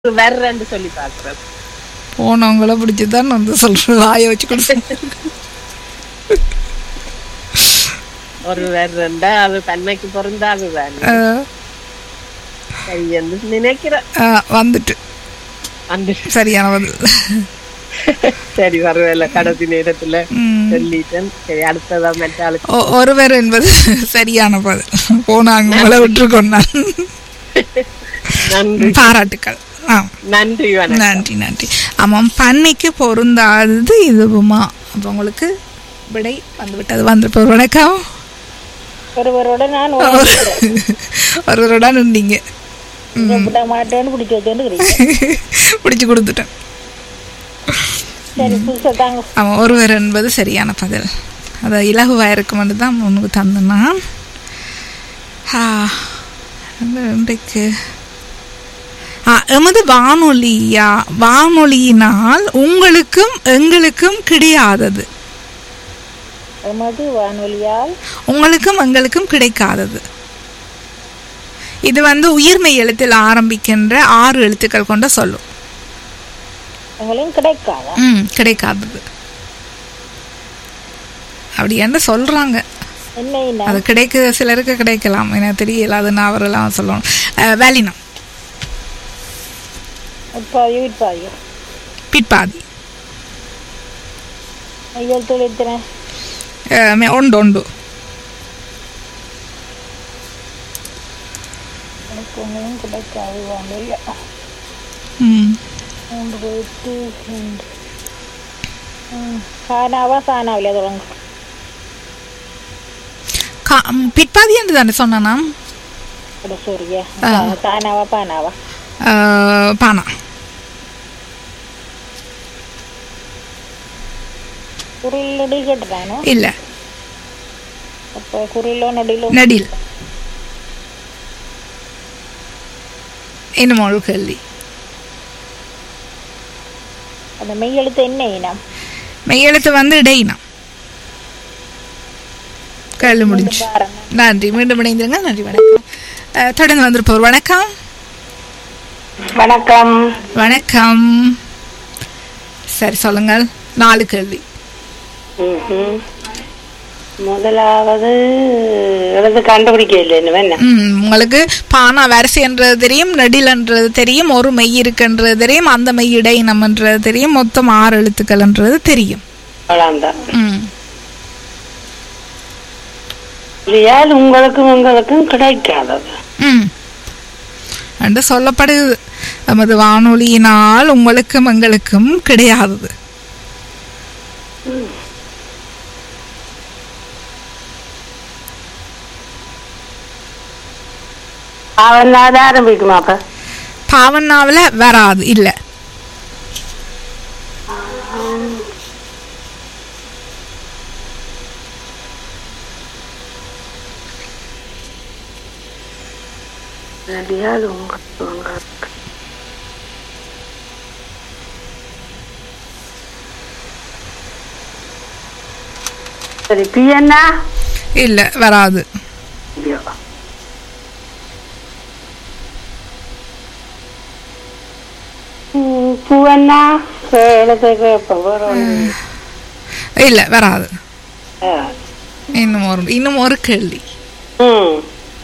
வேறன்னு சொல்லி பாக்குறேன் போனவங்கள பிடிச்சுதான் வந்து சொல்றேன் வாயை வச்சு கொடுத்து ஒரு வேறண்டா அது தன்மைக்கு பொருந்தாது தான் அஹ், என்று நினைக்கிறேன் அஹ், வந்துட்டு அந்த சரியான பதில் சரி வரவேல கடைசி நேரத்துல ம். சொல்லிட்டேன் சரி அடுத்ததா மெட்டாளுக்கு ஒ- ஒருவர் என்பது சரியான பதில் போனாங்க உங்களை விட்டுருக்கோம் நன்றி பாராட்டுக்கள் ஆ நன்றி வணக்கம் நன்றி நன்றி ஆமாம் பண்ணைக்கு பொருந்தாதது இதுவுமா அப்போ உங்களுக்கு விடை வந்துவிட்டது வந்திருப்ப வணக்கம் ஒருவரோட நான் ஒருவருடன் இருந்தீங்க விட மாட்டேன்னு பிடிச்சி வச்சோன்னு பிடிச்சு கொடுத்துட்டேன் சரி புதுசா தாங்க ஆமாம் ஒருவர் என்பது சரியான பதில் அது இலகுவாக இருக்குமென்று தான் முன்னுக்கு தந்தேன் ஆ, வந்து இன்றைக்கு ஆ, எமது வானொலியா வானொலியினால் உங்களுக்கும் எங்களுக்கும் கிடையாதது எமது வானொலியால் உங்களுக்கும் எங்களுக்கும் கிடைக்காதது இது வந்து உயிர்மெய் எழுத்தில் ஆரம்பிக்கின்ற ஆறு எழுத்துக்கள் கொண்ட சொல்லும் எங்களையும் கிடைக்காதா ம் கிடைக்காதது அப்படி என்ன சொல்றாங்க என்ன இனம்? அது கிடைக்க சிலருக்கு கிடைக்கலாம் எனக்கு தெரியல அது நான் அவரெல்லாம் சொல்லணும் அஹ், வேலினம் உட்பாதி உட்பாதி பிற்பாதி ஐயல் தொழிற்கிறேன் அஹ், மே- உண்டு உண்டு எனக்கு ஒன்றும் கிடைக்காது வானொலியா ம் மூன்று எட்டு ரெண்டு ம், சானாவா சானாவில தொடங்கும் கா- ம், பிற்பாதி என்று தானே சொன்னானா அட சோரியா சானாவா பானாவா அஹ், பானா குரில் நடி கேட்டுட்டானோ இல்ல அப்போ குரிலோ நடிலோ நடில் இன்னும் ஒரு கேள்வி அந்த மெய்யெழுத்து என்ன இனம் மெய்யெழுத்து வந்து இடையினம் கேள்வி முடிஞ்சு பாருங்க நன்றி மீண்டும் இணைந்திருங்க நன்றி வணக்கம் அஹ், தொடர்ந்து வந்திருப்போர் வணக்கம் வணக்கம் வணக்கம் சரி சொல்லுங்கள் நாலு கேள்வி ம்ஹும். முதலாவது எழுது கண்டுபிடிக்க இல்லை என்ன ம், உங்களுக்கு பானா வரிசைன்றது தெரியும் நெடிலன்றது தெரியும் ஒரு மெய் இருக்குன்றது தெரியும் அந்த மெய் இடையினம்ன்றது தெரியும் மொத்தம் ஆறு எழுத்துக்கள்ன்றது தெரியும் அவ்வளோதான் ம் இல்லையால் உங்களுக்கும் உங்களுக்கும் கிடைக்காதது ம் என்று சொல்லப்படுது நமது வானொலியினால் உங்களுக்கும் எங்களுக்கும் கிடையாதது அவன் அதை ஆரம்பிக்குமா அப்ப பாவனாவில் வராது இல்லை இல்லையால் உங்களுக்கு உங்களுக்கு சரி பியன்னா இல்லை வராது பூவன்னா எழுத கேட்போம் வேற ஒண்ணும் இல்லை வராது இல்ல. இன்னும் ஒரு இன்னும் ஒரு கேள்வி ம்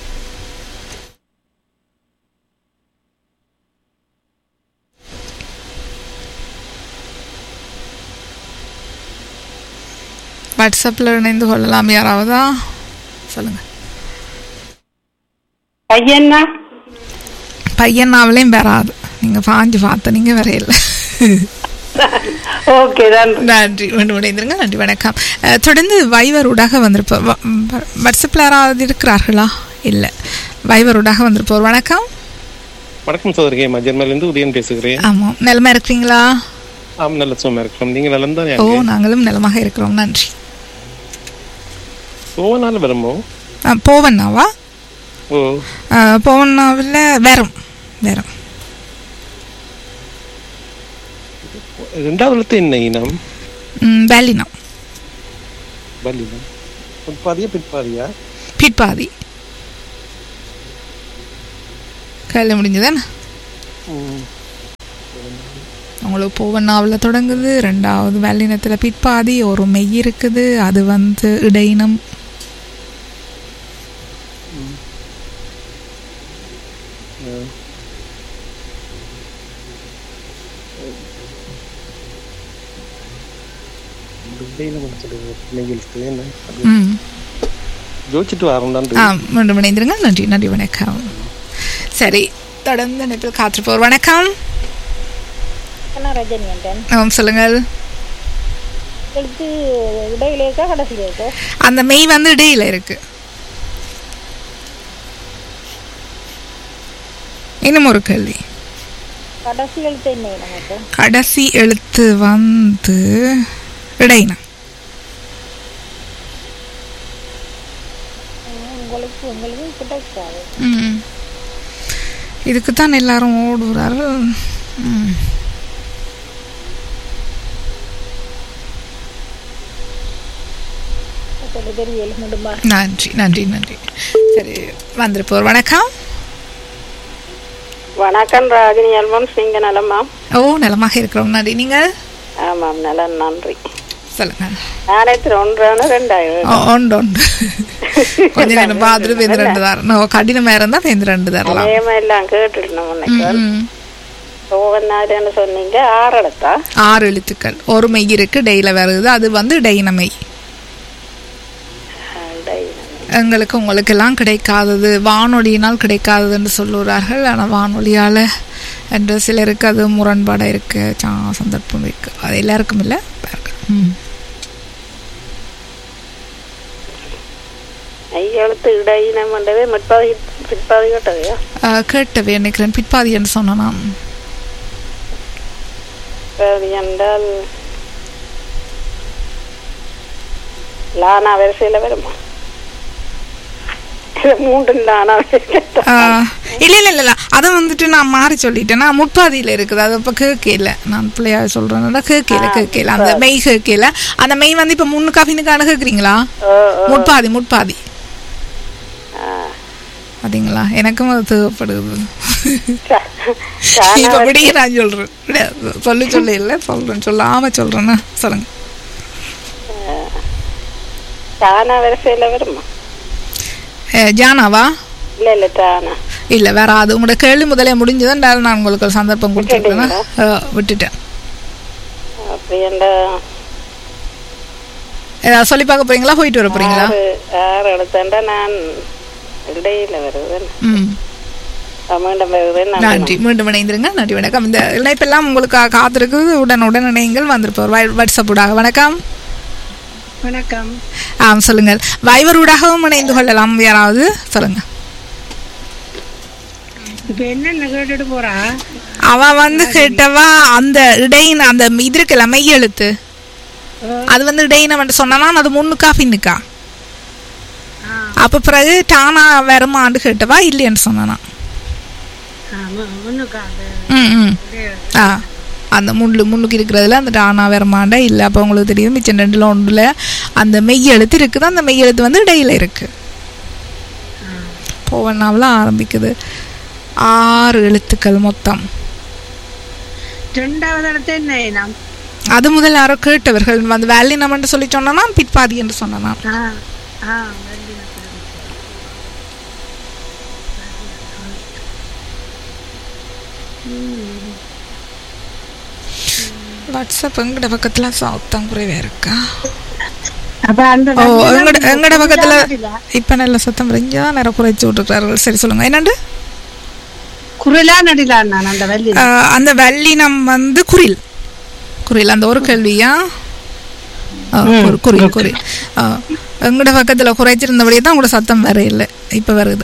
வாட்ஸ்அப்பில் இணைந்து கொள்ளலாம் யாராவதா சொல்லுங்க பையன்னா பையனாவிலையும் வராது நீங்கள் பாஞ்சு பார்த்த நீங்கள் வரையில ஓகே தான் நன்றி மீண்டும் இணைந்திருங்க நன்றி வணக்கம் அஹ், தொடர்ந்து வைவர் ஊடாக வந்திருப்போம் வ- வ- வாட்ஸ்அப்பில் யாராவது இருக்கிறார்களா இல்லை வைவர் ஊடாக வந்திருப்போர் வணக்கம் வணக்கம் சோதரி மஜர்மலேருந்து உதயன் பேசுகிறேன் ஆமாம் நிலமா இருக்கிறீங்களா ஆம் நல்ல சும்மா இருக்கிறோம் நீங்க நலம் தான் ஓ நாங்களும் நலமாக இருக்கிறோம் நன்றி போவனால வருமோ அஹ், போவண்ணாவா ஓ அஹ், போவண்ணாவில் வரும் வரும் ரெண்டாவது எழுத்து என்ன இனம் ம், வேலினம் பல்லினம் பிற்பாதியா பிற்பாதியா பிற்பாதி கேள்வி முடிஞ்சதானே ம். உங்களுக்கு பூவண்ணாவில் தொடங்குது ரெண்டாவது வெள்ளினத்தில் பிற்பாதி ஒரு மெய் இருக்குது அது வந்து இடையினம் இடையில முடிச்சிடுது நெகிழ்த்து என்ன ம் ஜோதிச்சுட்டு வரோம் ஆ மீண்டும் இணைந்திருங்க நன்றி நன்றி வணக்கம் சரி தொடர்ந்து இணைப்பில் காத்திருப்போர் வணக்கம் என்ன ரஜினி என்றேன் ஆம், சொல்லுங்கள் எழுத்து இடையில இருக்கா கடைசியில இருக்கா அந்த மெய் வந்து இடையில இருக்கு இன்னும் ஒரு கேள்வி கடைசி எழுத்து என்ன நமக்கு கடைசி எழுத்து வந்து இடையினம் உங்களுக்கு உங்களுக்கு கிடைக்காது ம். இதுக்கு தான் எல்லாரும் ஓடுறார்கள் ம். சொல்லி தெரியல முடியுமா நன்றி நன்றி நன்றி சரி வந்திருப்போர் வணக்கம் வணக்கம் ராகினி அல்பம்ஸ் நீங்க நலமா ஓ நலமாக இருக்கிறோம் நன்றி நீங்கள் ஆமாம் நலம் நன்றி சொல்லுங்க ஆயிரத்தி ஒன்றான ரெண்டாயிரம் ஓ, உண்டு உண்டு கொஞ்ச நேரம் பார்த்துட்டு பேருந்து ரெண்டு தரம் ஓ, கடினமா இருந்தா பேருந்து ரெண்டு தரலாம் நேம எல்லாம் கேட்டுருந்தோம் உன்னைக்கு ம். ஒவ்வொன்னாருன்னு சொன்னீங்க ஆறு இடத்தா ஆறு எழுத்துக்கள் ஒரு மெய் இருக்கு டெய்ல வருது அது வந்து டெய்னமை எங்களுக்கு உங்களுக்கு எல்லாம் கிடைக்காதது வானொலியினால் கிடைக்காததுன்னு சொல்லுகிறார்கள் ஆனால் வானொலியால் என்று சிலருக்கு அது முரண்பாடாக இருக்கு சா சந்தர்ப்பம் இருக்கு அது எல்லாருக்கும் இல்லை ம் ஐயெழுத்து இடையினம் பண்ணவே முற்பாதி பிற்பாதி கேட்டதையா அஹ், கேட்டவே நினைக்கிறேன் பிற்பாதி என்று சொன்னேன் நான் பிற்பாதி என்றால் லானா வரிசையில் வருமா இது மூன்று லானா வரிசை ஆஹ், இல்ல இல்ல இல்ல இல்ல அதை வந்துட்டு நான் மாறி சொல்லிட்டேன் நான் முற்பாதியில இருக்குது அது இப்ப கேட்கல நான் பிள்ளையா சொல்றேன்னா கேட்கல கேட்கல அந்த மெய் கேட்கல அந்த மெய் வந்து இப்ப முன்னுக்கா பின்னுக்கான கேக்குறீங்களா ஓ ஓ முற்பாதி முற்பாதி ஆ. பாத்தீங்களா எனக்கும் அது தேவைப்படுது சா- சானா இப்ப அப்படியே நான் சொல்றேன் இல்ல, சொல்லி சொல்ல இல்ல சொல்றேன் சொல்லாம சொல்றேன்னா சொல்லுங்க தானா வரிசையில் வருமா அஹ், ஜானாவா இல்ல இல்ல தானா இல்ல வேற அது உங்களோட கேள்வி முதலே முடிஞ்சதும் நான் உங்களுக்கு ஒரு சந்தர்ப்பம் கொடுத்துருக்கேன் விட்டுட்டேன் அப்படி என்ற ஏதாவது சொல்லி பார்க்க போறீங்களா போயிட்டு வர போறீங்களா ஆறு ஆறு எடுத்தாண்டா நான் இடையில வருவேன் ம் மீண்டும் வருவேன் நான் நன்றி மீண்டும் இணைந்திருங்க நன்றி வணக்கம் இந்த இணைப்பெல்லாம் உங்களுக்கு காத்திருக்குது உடனுடன் இணையுங்கள் வந்திருப்போர் வா- வாட்ஸ்அப் ஊடாக வணக்கம் வணக்கம் ஆ சொல்லுங்கள் வைவர் ஊடாகவும் இணைந்து கொள்ளலாம் யாராவது சொல்லுங்க இப்ப என்னென்ன கேட்டுட்டு போறா அவ வந்து கேட்டவா அந்த இடையின அந்த இது இருக்குல்ல மெய் எழுத்து அது வந்து இடையினம் சொன்னா அது முன்னுக்கா பின்னுக்கா அப்ப பிறகு டானா வருமான்னு கேட்டவா இல்லைன்னு சொன்னானா முன்னுக்காக ம் ம் ஆ அந்த முள்ளு முன்னுக்கு இருக்கிறதுல அந்த டானா வரமாண்டா இல்லை அப்போ உங்களுக்கு தெரியும் மிச்சம் ரெண்டுல ஒன்றுல அந்த மெய் எழுத்து இருக்குது அந்த மெய் எழுத்து வந்து இடையில இருக்கு போவண்ணாவில் ஆரம்பிக்குது ஆறு எழுத்துக்கள் மொத்தம் ரெண்டாவது இடத்த என்ன இனம் அது முதல் யாரோ கேட்டவர்கள் அந்த வேலை நம்ம சொல்லி சொன்னா பிற்பாதி என்று சொன்னா ஆ ஆ வெள்ளினத்துல. வாட்ஸ்அப் எங்கட பக்கத்துல சத்தம் குறைவா இருக்கா அப்ப அந்த ஓ வெள்ளினம் எங்கட எங்கட பக்கத்துல குரிலா இப்ப நல்ல சத்தம் இங்கதான் நேரம் குறைச்சு விட்டுருக்கார்கள் சரி சொல்லுங்க என்னண்டு குரிலா நடிலான் நான் அந்த வெள்ளி ஆஹ் அந்த வல்லினம் வந்து குரில் குரில் அந்த ஒரு கேள்வியா ஆ, குரி- குரில் குரில் ஆ, எங்கட பக்கத்துல குறைச்சிருந்தபடியே தான் உங்களோட சத்தம் வேற இல்லை இப்ப வருது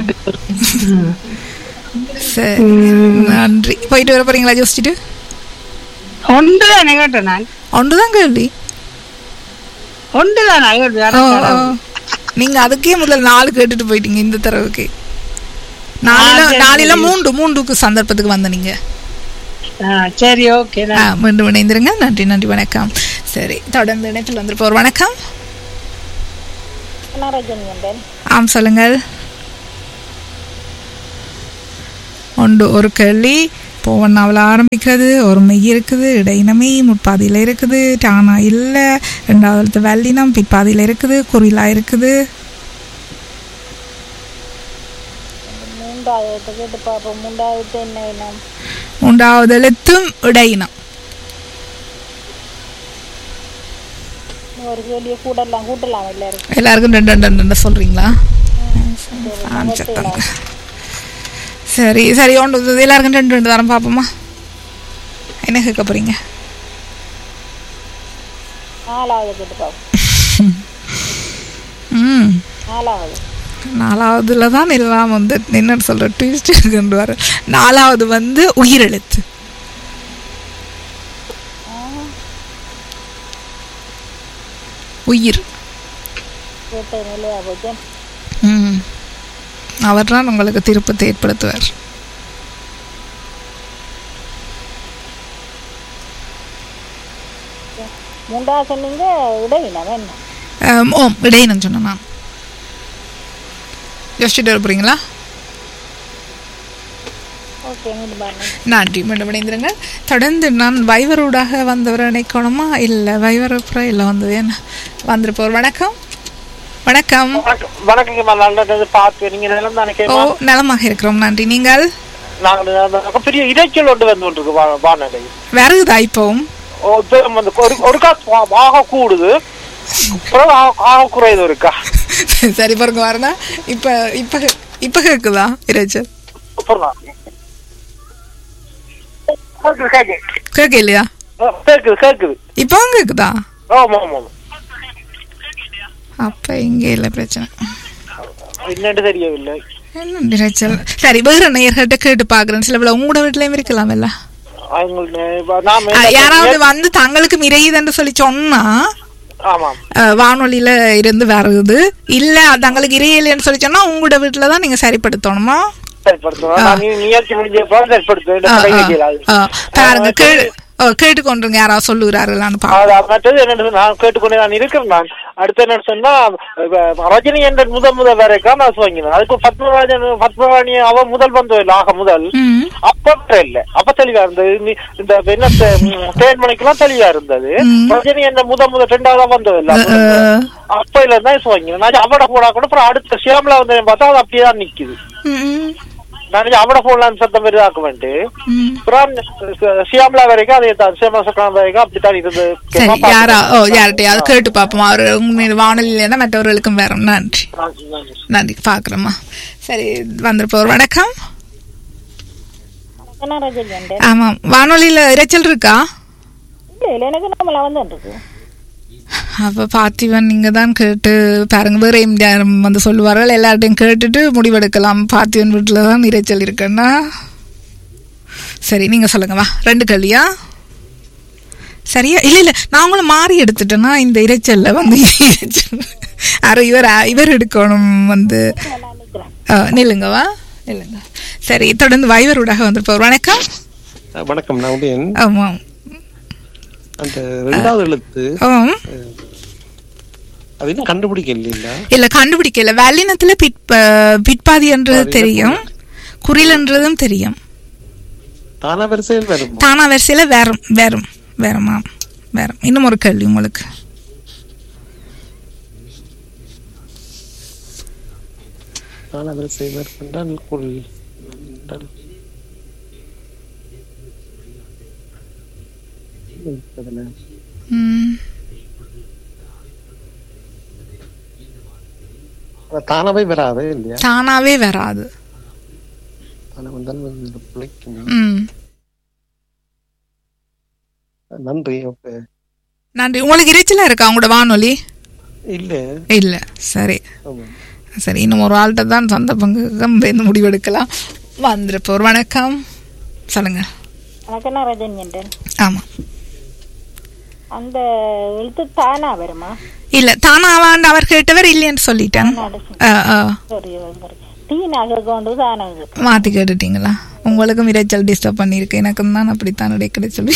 சரி நன்றி போயிட்டு வர போறீங்களா யோசிச்சுட்டு ஒன்று தானே கேட்டேன் நான் ஒன்றுதான் கேள்வி ஒன்று தானே கேள்வி ஓ, ஓ. நீங்க அதுக்கே முதல்ல நாலு கேட்டுட்டு போயிட்டீங்க இந்த தடவைக்கு நாளில நாளில மூன்று மூன்றுக்கு சந்தர்ப்பத்துக்கு வந்த நீங்க ஆ, சரி ஓகே ஆ, மீண்டும் இணைந்திருங்க நன்றி நன்றி வணக்கம் சரி தொடர்ந்து இணைப்பில் வந்திருப்போர் வணக்கம் என்ன ரஜினி என்றேன் ஆம் சொல்லுங்கள் உண்டு ஒரு கேள்வி போவண்ணாவில் ஆரம்பிக்கிறது ஒரு மெய் இருக்குது இடையினமே முற்பாதியில் இருக்குது டானா இல்லை ரெண்டாவது எழுத்து வல்லினம் பிற்பாதியில் இருக்குது குறிலா இருக்குது மூன்றாவது எழுத்து கேட்டு பார்ப்போம் மூன்றாவது எழுத்து என்ன இனம் மூன்றாவது எழுத்தும் இடையினம் இன்னும் ஒரு கேள்வியை கூடலாம் கூட்டலாம் எல்லாருக்கும் எல்லாருக்கும் ரெண்டு ரெண்டு ரெண்டு ரெண்டு சொல்கிறீங்களா சத்தங்க சரி சரி ஒன்று எல்லாருக்கும் ரெண்டு ரெண்டு தரம் பார்ப்போமா என்ன கேட்க போகிறீங்க நாலாவது கேட்டு பார்ப்போம் ம் நாலாவது நாலாவதுல தான் எல்லாம் வந்து என்ன சொல்ற ட்விஸ்ட் கொண்டு வர நாலாவது வந்து உயிரெழுத்து உயிர் கேட்ட நிலையா போச்சு ம் அவர் தான் உங்களுக்கு திருப்பத்தை ஏற்படுத்துவார் மூன்றாவது சொன்னீங்க இடையினம் என்ன ஆம், ஓம் இடையினம் சொன்னேன் நான் யோசிச்சுட்டு இருப்பீங்களா ஓகே மீண்டும் பாருங்க நன்றி மீண்டும் இணைந்திருங்க தொடர்ந்து நான் வைவரூடாக வந்தவரை நினைக்கணுமா இல்லை வைவர் அப்புறம் இல்லை வந்தது என்ன வந்திருப்போர் வணக்கம் வணக்கம் வணக்கம் வணக்கங்கம்மா நல்லது பார்த்து நீங்க நிலம் தானே ஓ கேமா நலமாக இருக்கிறோம் நன்றி நீங்கள் நாங்கள் பெரிய இறைச்சல் ஒன்று வந்து கொண்டிருக்கு வா- வானொலி வருகுதா இப்போவும் ஓ, இப்ப வந்து ஒரு ஒரு காசு ஆக கூடுது அப்புறம் ஆக- ஆக குறையுது இருக்கா சரி பாருங்க வரதா இப்போ இப்போ இப்போ கேட்குதா இறைச்சல் அப்புறம் கேக்குது கேக்குது கேட்க இல்லையா ஓ, கேக்குது கேக்குது இப்போவும் கேட்குதா ஆமா ஆமா ஆமா. அப்போ இங்கே இல்லை பிரச்சனை என்னன்னு தெரியவில்லை என்ன இறைச்சல் சரி வேற நேயர்கிட்ட கேட்டு பார்க்குறேன் சில பேர் உங்களோட வீட்லேயும் இருக்கலாம்ல அவங்களுக்கு இப்ப நாம ஆ, என்ன- யாராவது வந்து தங்களுக்கு இறையுதுன்னு சொல்லி சொன்னா ஆமாம் அஹ், வானொலியில இருந்து வருது இல்ல தங்களுக்கு இறையிலன்னு சொல்லி சொன்னா உங்களோட வீட்டுல தான் நீங்க சரிப்படுத்தணுமா சரிப்படுத்துவோம் நான் நீ- நிகழ்ச்சி முடிஞ்ச அப்புறம் சரிப்படுத்துவேன் ஆ, இந்த கை ஆ, வைக்கலாது. ஆ. பாருங்க ஆ, கேடு ஓ, கேட்டுக்கொண்டுருங்க யாராவது சொல்லுகிறார்களான்னு பாருங்க அது மற்றது என்னன்னு நான் கேட்டுக்கொண்டே நான் இருக்கிறேன் நான் அடுத்து என்ன சொன்னா இப்ப ரஜினி என்ற முதல் முதல் வரைக்கும் நான் வாங்கினேன் அதுக்கு பத்மராஜன் பத்மராணி அவ முதல் வந்து ஆக முதல் ம். அப்ப இல்ல அப்ப தெளிவா இருந்தது நீ- இந்த என்ன தேன் மணிக்கெல்லாம் தெளிவா இருந்தது ரஜினி என்ற முத முத ரெண்டாவதா வந்தது இல்ல அஹ், அப்ப இல்ல தான் வாங்கினேன் நான் அவட போனா கூட அப்புறம் அடுத்த சியாமலா வந்து பார்த்தா அது அப்படியே தான் நிக்குது ம், ம், நான் அவட போடலான்னு சத்தம் மாதிரி ஆக்க வேண்டிய ம். அப்புறம் சியாமலா வரைக்கும் அதே தான் சியாமலா சக்கரம் வரைக்கும் அப்படித்தான் இருந்தது சரி யாரா ஓ யார்கிட்டயாவது கேட்டு பார்ப்போம் அவர் உண்மையில் வானொலியில மற்றவர்களுக்கும் வேறும் நன்றி நன்றி பார்க்குறோம்மா சரி வந்திருப்போர் வணக்கம் என்ன ரஜினி அண்டே ஆமாம் வானொலியில இரைச்சல் இருக்கா இல்லை இல்லை எனக்கு நம்மள வந்து இருக்கு அப்போ பார்த்திபன் நீங்கள் தான் கேட்டு பாருங்க வேறு எம்ஜிஆர் வந்து சொல்லுவார்கள் எல்லார்ட்டையும் கேட்டுட்டு முடிவெடுக்கலாம் பார்த்திபன் வீட்டில் தான் இரைச்சல் இருக்குன்னா சரி நீங்கள் சொல்லுங்க வா ரெண்டு கல்வியா சரியா இல்லை இல்லை நாங்களும் மாறி எடுத்துட்டேன்னா இந்த இரைச்சல்ல வந்து இரைச்சல் அரை இவர் இவர் எடுக்கணும் வந்து ஆ, நில்லுங்க வா நில்லுங்க சரி தொடர்ந்து வைவரூடாக வந்திருப்போர் வணக்கம் அஹ் வணக்கம் நான் உதயன் ஆமாம் அந்த ரெண்டாவது எழுத்து ஆமாம் அது இன்னும் கண்டுபிடிக்க இல்லைங்களா இல்ல கண்டுபிடிக்கல வல்லினத்துல பிற்ப பிற்பாதின்றது தெரியும் குறிலன்றதும் தெரியும் தானா வரிசையில் வரும் தானா வரிசையில வேறும் வேறும் வேறுமா வேறும் இன்னும் ஒரு கேள்வி உங்களுக்கு தானா வரிசை வரும் என்றால் குள் என்றால் அதுல ம், அது தானாவே வராது இல்லையா தானாவே வராது தானா வந்தால் வந்து பிழைக்கும் ம் நன்றி ஓகே நன்றி உங்களுக்கு இறைச்சலா இருக்கா உங்களோட வானொலி இல்ல இல்ல சரி ஆமா சரி இன்னும் ஒரு ஆள்கிட்ட தான் சொந்த பங்குக்கும் இந்த முடிவெடுக்கலாம் வந்திருப்போர் வணக்கம் சொல்லுங்க எனக்கு என்ன ரஜினி அண்டே ஆமா அந்த எழுத்து தானா வருமா இல்ல தானாவாண்டு அவர் கேட்டவர் இல்லைன்னு சொல்லிட்டேன் ஆ, ஆ. சரி சரி தீனாக கொண்டு தானாக மாத்தி கேட்டுட்டீங்களா உங்களுக்கும் இரைச்சல் டிஸ்டர்ப் பண்ணிருக்கு எனக்கும் தான் அப்படித்தான் இடைக்கிட சொல்லி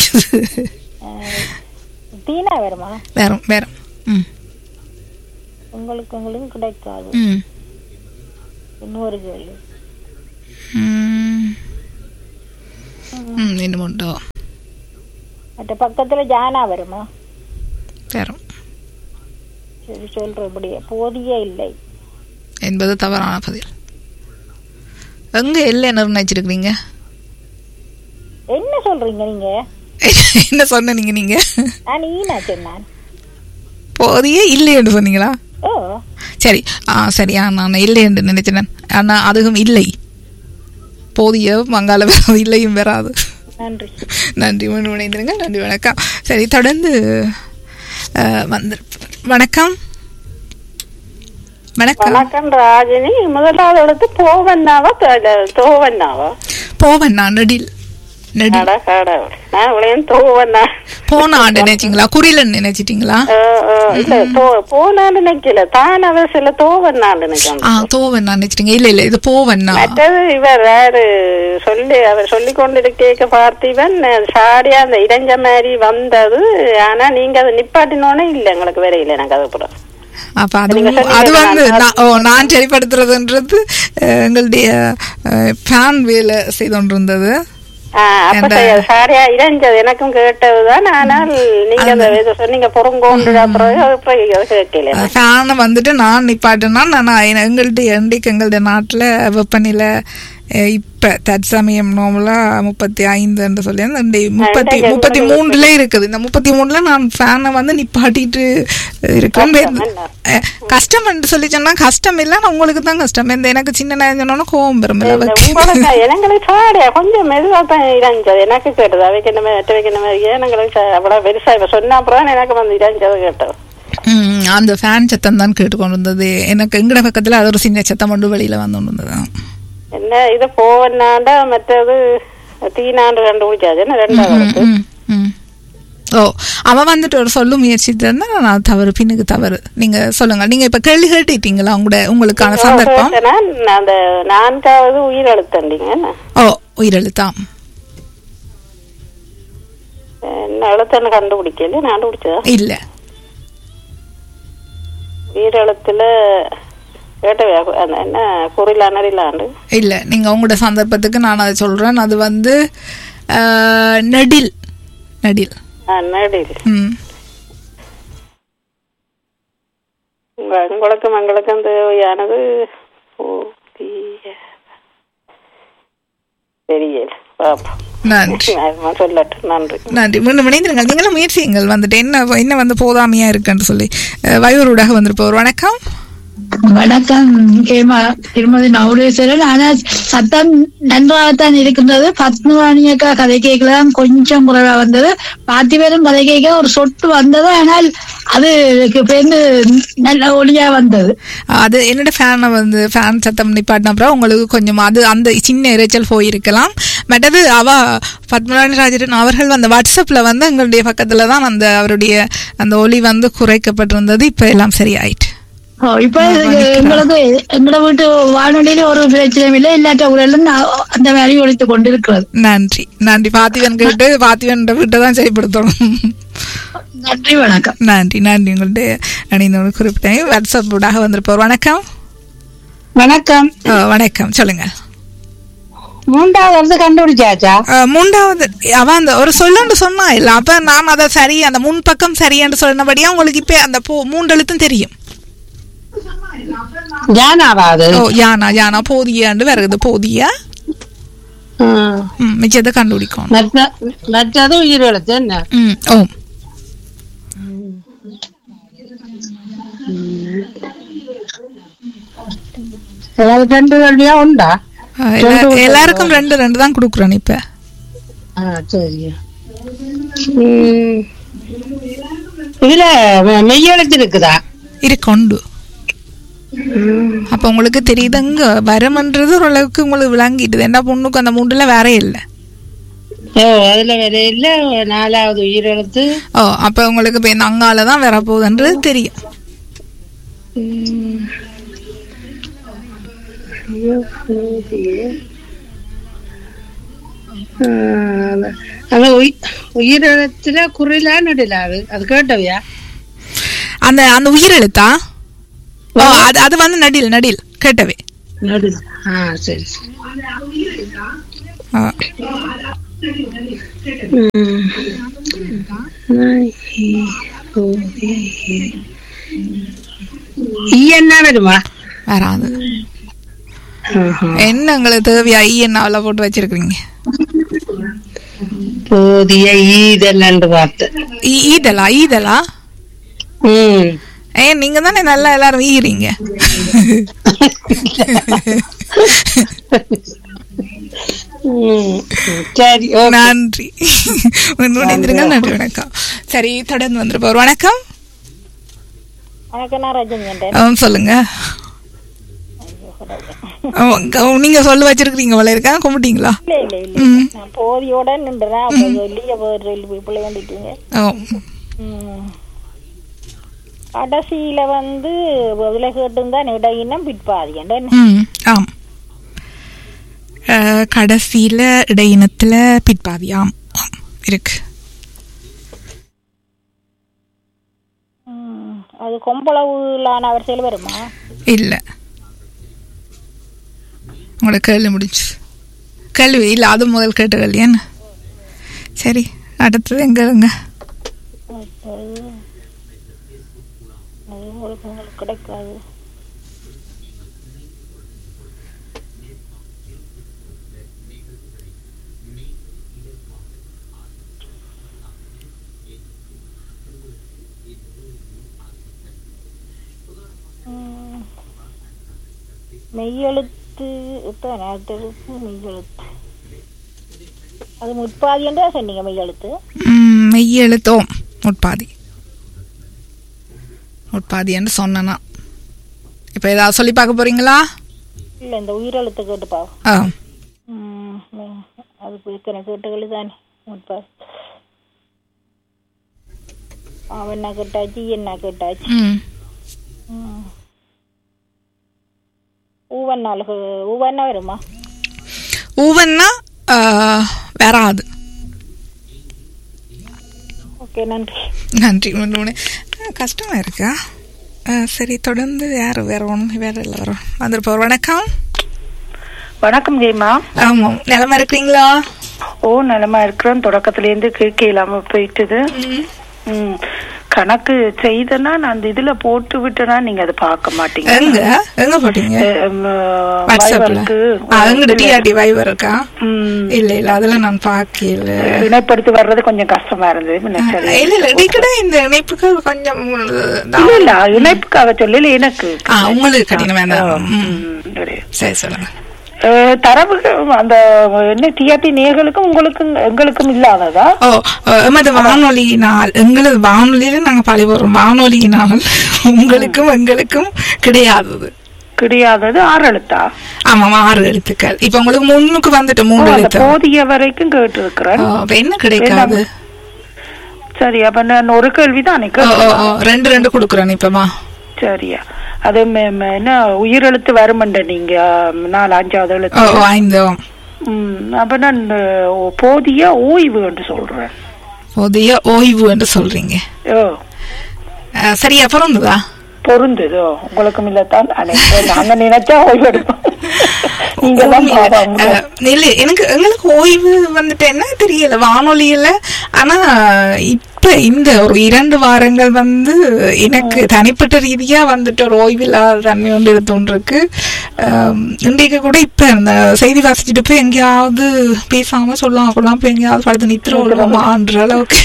தீனா வருமா வேறும் வேறும் ம் உங்களுக்கு உங்களுக்கு கிடைக்காது ம் இன்னொரு கேள்வி ம். ம் இன்னும் உண்டோ மற்ற பக்கத்துல ஜானா வருமா வரும் சரி சொல்ற இப்படியே போதிய இல்லை என்பது தவறான பதில் எங்க எல்லை நிர்ணயிச்சிருக்கிறீங்க என்ன சொல்றீங்க நீங்க என்ன சொன்னீங்க நீங்க நான் ஈனா சொன்னான் போதிய இல்லை என்று சொன்னீங்களா ஓ சரி ஆ சரி ஆ, நான் இல்லை என்று நினைச்சேன் ஆனால் அதுவும் இல்லை போதிய மங்காள வராது இல்லையும் வராது நன்றி நன்றி மீண்டும் இணைந்திருங்க நன்றி வணக்கம் சரி தொடர்ந்து அஹ், வந்து வணக்கம் வணக்கம் வணக்கம் ராஜினி முதலாவது எடுத்து போவன்னாவா த- தோவன்னாவா போவண்ணா நெடில் நெடில் அட கடவுள் நான் இவ்வளையும் தோவன்னா போன ஆண்டு நினைச்சிங்களா குறிலன்னு நினைச்சிட்டீங்களா அஹ், அஹ், இல்ல தோ போனான்னு நினைக்கல தான் அவ சில தோவன்னான்னு நினைக்கணும் ஆ தோவண்ணா நினைச்சிட்டீங்க இல்ல இல்ல இது போவண்ணா மற்றது இவர் யாரு சொல்லி அவர் சொல்லி கொண்டிருக்க பார்த்திவன் சாடியா அந்த இடைஞ்ச மாதிரி வந்தது ஆனா நீங்க அதை நிப்பாட்டினோன்னே இல்ல எங்களுக்கு வேற இல்லை எனக்கு அது கூட அப்ப அது நீங்க சொன்னீங்க அது வந்து நான் நான்- ஓ நான் சரிப்படுத்துறதுன்றது அஹ், எங்களுடைய ஃபேன் வேலை செய்து கொண்டிருந்தது ஆஹ் அப்ப என்ற- சரி, சாரியா இடைஞ்சது எனக்கும் கேட்டதுதான் ஆனால் நீங்க அந்த இதை சொன்னீங்க பொறுங்கோண்டு அப்புறம் அப்புறம் அது கேட்கல எனக்கு. ஃபேனை வந்துட்டு நான் நிப்பாட்டினா நான் எ- எங்களுடைய இன்றைக்கு எங்களுடைய நாட்டில் வெப்பநிலை அஹ், இப்ப தற்சமயம் நோமலா முப்பத்தி ஐந்து என்று சொல்லி அந்த இந்த முப்பத்தி இன்றைக்கு முப்பத்தி எங்களுக்கு மூணுல இருக்குது இந்த முப்பத்தி மூணுல நான் ஃபேனை வந்து நிப்பாட்டிட்டு இருக்கேன் கஷ்டம் என்ன? அஹ், கஷ்டம் என்று சொல்லி சொன்னா கஷ்டம் இல்லை நான் உங்களுக்கு தான் கஷ்டம் இந்த எனக்கு சின்ன நேரம் சொன்னோன்னா கோவம் பெறும் இல்லை இந்த வைக்க உங்களுக்கு எனக்கு சாரியா கொஞ்சம் மெதுவா தான் இடைஞ்சது எனக்கு கேட்டது அவைக்கு என்ன மற்ற வைக்க என்ன மாதிரி எங்களுக்கு ச- அவ்வளவு பெருசா இப்ப சொன்ன அப்புறம் எனக்கு வந்து இடைஞ்சது கேட்டது ம், அந்த ஃபேன் சத்தம் தான் கேட்டுக்கொண்டு இருந்தது எனக்கு எங்கட பக்கத்துல அது ஒரு சின்ன சத்தம் கொண்டு வெளியில வந்து கொண்டு இருந்தது என்ன இது போவனாண்டா மற்றது தீனாண்டு கண்டுபிடிச்சாச்சு என்ன ரெண்டாவது ம், ம். ஓ அவன் வந்துட்டு ஒரு சொல்ல முயற்சித்து இருந்தா நான் தவறு பின்னுக்கு தவறு நீங்க சொல்லுங்க நீங்க இப்ப கேள்வி கேட்டுட்டீங்களா உங்களோட உங்களுக்கான சந்தர்ப்பம் நான் அந்த நான்காவது உயிர் அழுத்தண்டிங்க என்ன ஓ உயிரெழுத்தாம் என்ன அழுத்தன்னு கண்டுபிடிக்கல நான் கண்டுபிடிச்சதா இல்ல உயிரெழுத்துல கேட்டவையா அந்த என்ன குறிலா நரிலாண்டு இல்ல நீங்க உங்களோட சந்தர்ப்பத்துக்கு நான் அதை சொல்றேன் அது வந்து ஆஹ், நெடில் நெடில் நடில் ம் உங்க- உங்களுக்கும் எங்களுக்கும் தேவையானது ஊதிய- தெரியல பாப்போம் நன்றி நான் சொல்லட்டும் நன்றி நன்றி மீண்டும் இணைந்திருங்கள் நீங்களும் முயற்சியுங்கள் வந்துட்டு என்ன என்ன வந்து போதாமையா இருக்குன்னு சொல்லி அஹ், வயோரூடாக வந்திருப்பவர் வணக்கம் வணக்கம் ஹேமா திருமதி நவுடேஸ்வரன் ஆனா சத்தம் நன்றாகத்தான் இருக்கின்றது பத்மராணியக்கா கதை கேட்கலாம் கொஞ்சம் குறைவா வந்தது பார்த்திபரும் கதை கேட்க ஒரு சொட்டு வந்தது ஆனால் அது பேருந்து நல்ல ஒளியா வந்தது அது என்னோட ஃபேனை வந்து ஃபேன் சத்தம் நிப்பாட்டின அப்புறம் உங்களுக்கு கொஞ்சம் அது அந்த சின்ன இரைச்சல் போயிருக்கலாம் மற்றது அவ பத்மராணி ராஜரன் அவர்கள் வந்து வாட்ஸ்அப்ல வந்து எங்களுடைய பக்கத்துல தான் அந்த அவருடைய அந்த ஒலி வந்து குறைக்கப்பட்டிருந்தது இப்ப எல்லாம் சரியாயிட்டு ஓ, இப்ப எங்களுக்கு எங்களோட வீட்டு வானொலியில ஒரு பிரச்சனையும் இல்லை இல்லாட்ட ஊரெல்லாம் அந்த மாதிரி ஒழித்து கொண்டிருக்கிறது நன்றி நன்றி பாத்திவன் கேட்டு பாத்திவன் வீட்டை தான் சரிப்படுத்தணும் நன்றி வணக்கம் நன்றி நன்றி உங்களுடைய அணிந்தவங்க குறிப்பிட்டேன் வாட்ஸ்அப் ஊடாக வந்திருப்போர் வணக்கம் வணக்கம் அஹ், வணக்கம் சொல்லுங்க மூன்றாவது வந்து கண்டுபிடிச்சாச்சா அஹ், மூன்றாவது அவ அந்த ஒரு சொல்லு சொன்னா இல்ல அப்ப நான் அதை சரி அந்த முன்பக்கம் சரியென்று சொன்னபடியா உங்களுக்கு இப்ப அந்த பூ மூன்றெழுத்தும் தெரியும் ஜானாவா அது ஓ யானா யானா போதியாண்டு வருது போதியா ம். ம், மிச்சத்தை கண்டுபிடிக்கணும் மற்ற மற்றது உயிரெழுத்து என்ன ம் ஓம் ஏதாவது ரெண்டு கேள்வியா உண்டா அஹ், எல்லா- எல்லாருக்கும் ரெண்டு ரெண்டு தான் கொடுக்குறேன் இப்ப ஆ சரி ம். இதுல மெ- மெய்யெழுத்து இருக்குதா இருக்கொண்டு அப்ப உங்களுக்கு தெரியுதுங்க வரம்ன்றது ஓரளவுக்கு உங்களுக்கு விளங்கிட்டுது என்ன பொண்ணுக்கு அந்த மூன்றுல வேற இல்லை ஓ அதுல வேற இல்ல நாலாவது உயிரெழுத்து ஓ அப்ப உங்களுக்கு இப்ப இந்த அங்கால தான் வர போகுதுன்றது தெரியும் ஆ, அந்த உயி- உயிரெழுத்துல குறிலா நடிலா அது அது கேட்டவையா அந்த அந்த உயிரெழுத்தா ஓ அது அது வந்து நடில் நடில் கேட்டவே நடில் ஆ சரி சரி ஆ. ம். ஈ என்ன வருமா வராது ஆஹா. என்ன உங்களுக்கு தேவையா ஈ என்ன அவளை போட்டு வச்சிருக்கீங்க போதிய ஈதல் பார்த்து ஈ- ஈதலா ஈதலா ம் ஏ நீங்க தானே நல்லா எல்லாரும் ஈறீங்க ம். சரி ஓகே நன்றி நன்றிங்க நன்றி வணக்கம் சரி தொடர்ந்து வந்துட்டு போறோம் வணக்கம் எனக்கு நான் ரஜினி ஆ, சொல்லுங்க ஆ, க- நீங்க சொல்ல வச்சிருக்கீங்க போல இருக்கா கும்பிட்டீங்களா இல்ல இல்ல இல்ல ம். நான் போதியோட நின்றுறேன் அப்ப சொல்லி அப்ப பிள்ளை வந்துட்டீங்க ஓ ம். கடைசியில வந்து இதுல கேட்டுந்தான் இடையினம் பிற்பாதி என்ன ம் ஆம் ஆ, கடைசியில இடையினத்துல பிற்பாதி ஆம் ஆம், இருக்கு ம். அது கொம்பளவுலான அவர் செயல் வருமா இல்ல உங்களோட கேள்வி முடிஞ்சு கேள்வி இல்ல அது முதல் கேட்ட கேள்வி என்ன சரி அடுத்தது எங்கங்க அது அது உங்களுக்கு உங்களுக்கு கிடைக்காது ம். மெய்யெழுத்து தான் அடுத்தது மெய்யெழுத்து அது முற்பாதி என்று சொன்னீங்க மெய்யெழுத்து ம், மெய்யெழுத்தோம் முட்பாதி முட்பாதின்னு சொன்னனா இப்போ ஏதாவது சொல்லி பார்க்க போறீங்களா இல்ல இந்த உயிரெழுத்து கேட்டுப்பா ஆ ம், ம். அது இருக்கிற கேட்டுகள் தானே முற்பாதி அவன் என்ன கேட்டாச்சு என்ன கேட்டாச்சு ம் ம். ஊவன்னாள் ஊவன்னா வருமா ஊவன்னா ஆ, வராது ஓகே நன்றி நன்றி ஒன்று ஒன்று கஷ்டமா இருக்கா ஆ, சரி தொடர்ந்து யார் வேற ஒன்று வேற இல்லை வரும் வந்துருப்போம் வணக்கம் வணக்கம் ஜெயமா ஆமாம் நிலமா இருக்கிறீங்களா ஓ நலமா இருக்கிறோம் தொடக்கத்துல இருந்து கேட்க இல்லாம போயிட்டுது ம். கணக்கு செய்தனா நான் அந்த இதுல போட்டு விட்டேனா நீங்க அதை பார்க்க மாட்டீங்க எங்க எங்க போட்டீங்க எம், வாட்ஸ்அப்ல வைபருக்கு, ஆ, எங்கிட்ட டிஆர்டி வைவர் இருக்கா ம், இல்ல இல்ல அதுல நான் பார்க்கல இணைப்படுத்தி வர்றது கொஞ்சம் கஷ்டமா இருந்தது முன்ன சரி. இல்ல இல்ல நீக்கிட்ட இந்த இணைப்புக்கு கொஞ்சம் இல்ல இல்ல இணைப்புக்காக சொல்லல எனக்கு ஆ, உங்களுக்கு கடினம் வேண்டாம் ம். ம், சரி. சரி சொல்லுங்க அஹ், தரவுக்கு அந்த என்ன டிஆர்டி நேர்களுக்கும் உங்களுக்கும் எங்களுக்கும் இல்லாததா ஓ அஹ், எமது வானொலியினால் எங்களது வானொலியில நாங்க பழி போடுறோம் வானொலியினால் உங்களுக்கும் எங்களுக்கும் கிடையாதது கிடையாதது ஆறு எழுத்தா ஆமாம் ஆறு எழுத்துக்கள் இப்ப உங்களுக்கு முன்னுக்கு வந்துட்டு ஓ, மூணு அந்த எழுத்து போதிய வரைக்கும் கேட்டு இருக்கிறேன் ஓ, அப்ப என்ன கிடைக்காது சரி அப்ப நான் ஒரு கேள்விதான் ஓ, ஓ, ஓ, ரெண்டு ரெண்டு கொடுக்குறேன் இப்பமா சரியா அது ம- ம- என்ன உயிரெழுத்து வருமண்ட நீங்க ம், நாலு அஞ்சாவது ஓ எழுத்து ஓ, ஐந்து ம், அப்ப நான் அஹ், போதிய ஓய்வு என்று சொல்றேன் புதிய ஓய்வு என்று சொல்றீங்க ஓ அஹ், சரியா பிறந்ததா பொருந்ததோ உங்களுக்கும் இல்லத்தான் அனைத்து நாங்க நினைச்சா ஓய்வு எடுப்போம் நீங்க தான் பாவம். அஹ், இல்ல எனக்கு எங்களுக்கு ஓய்வு வந்துட்டு என்ன தெரியல வானொலியில ஆனா இப்ப இந்த ஒரு இரண்டு வாரங்கள் வந்து எனக்கு தனிப்பட்ட ரீதியா வந்துட்டு ஒரு ஓய்வில்லாத தன்மை ஒன்று தோன்றிருக்கு அஹ், இன்றைக்கு கூட இப்ப இந்த செய்தி வாசிச்சுட்டு போய் எங்கேயாவது பேசாம சொல்லலாம் கொள்ளாம போய் எங்கேயாவது படுத்து நித்திர விடுவோமான்ற அளவுக்கு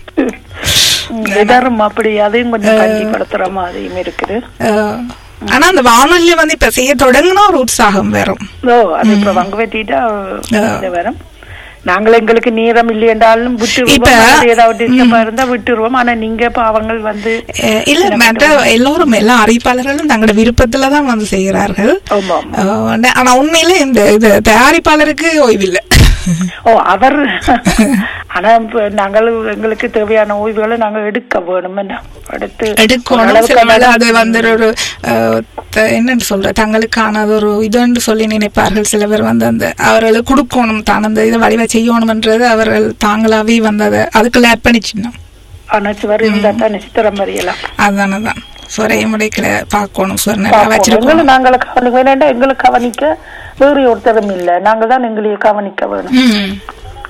ம், இடரும் அப்படி அதையும் கொஞ்சம் கண்டிப்படுத்துற மாதிரியும் இருக்குது அஹ், ஆனா அந்த வானொலியில வந்து இப்ப செய்ய தொடங்கினா ஒரு உற்சாகம் வரும் ஓ அது இப்ப வங்க வெட்டிட்டா இது வரும் நாங்கள் எங்களுக்கு நேரம் இல்லை என்றாலும் விட்டுருவோம் இப்ப, அது ஏதாவது டிஸ்டர்பா இருந்தா விட்டுருவோம் ஆனா நீங்க பாவங்கள் வந்து அஹ் இல்ல மற்ற எல்லோரும் எல்லா அறிவிப்பாளர்களும் தங்களோட விருப்பத்துல தான் வந்து செய்கிறார்கள் ஆமா அஹ் ஆனா உண்மையில இந்த இது தயாரிப்பாளருக்கு ஓய்வில்லை ஓ அவர் ஆனா இப்ப நாங்கள் எங்களுக்கு தேவையான ஓய்வுகளை நாங்க எடுக்க வேணும் என்ன எடுத்து எடுக்கணும் ஓரளவுக்கு சில வேளை நம்ம- அது வந்து ஒரு அஹ், த- என்னன்னு சொல்ற தங்களுக்கான அது ஒரு இதுன்னு சொல்லி நினைப்பார்கள் சில பேர் வந்து அந்த அவர்களுக்கு கொடுக்கணும் தான் அந்த இதை வடிவ செய்யணும்ன்றது அவர்கள் தாங்களாவே வந்து அதை அதுக்குள்ள அர்ப்பணிச்சிடணும் அணைச்சு வர இருந்தா தான் நிச்சித்திரம் அறியலாம் அதுதானதான் சுரைய முடைக்கல பார்க்கணும் சுவர் நல்லா பார்ப்போம். வச்சிருக்கணும் எங்களை நாங்களை கவனிக்க வேண்டாம் எங்களுக்கு கவனிக்க வேறு ஒருத்தரும் இல்ல நாங்க தான் எங்களையே கவனிக்க வேணும் ம்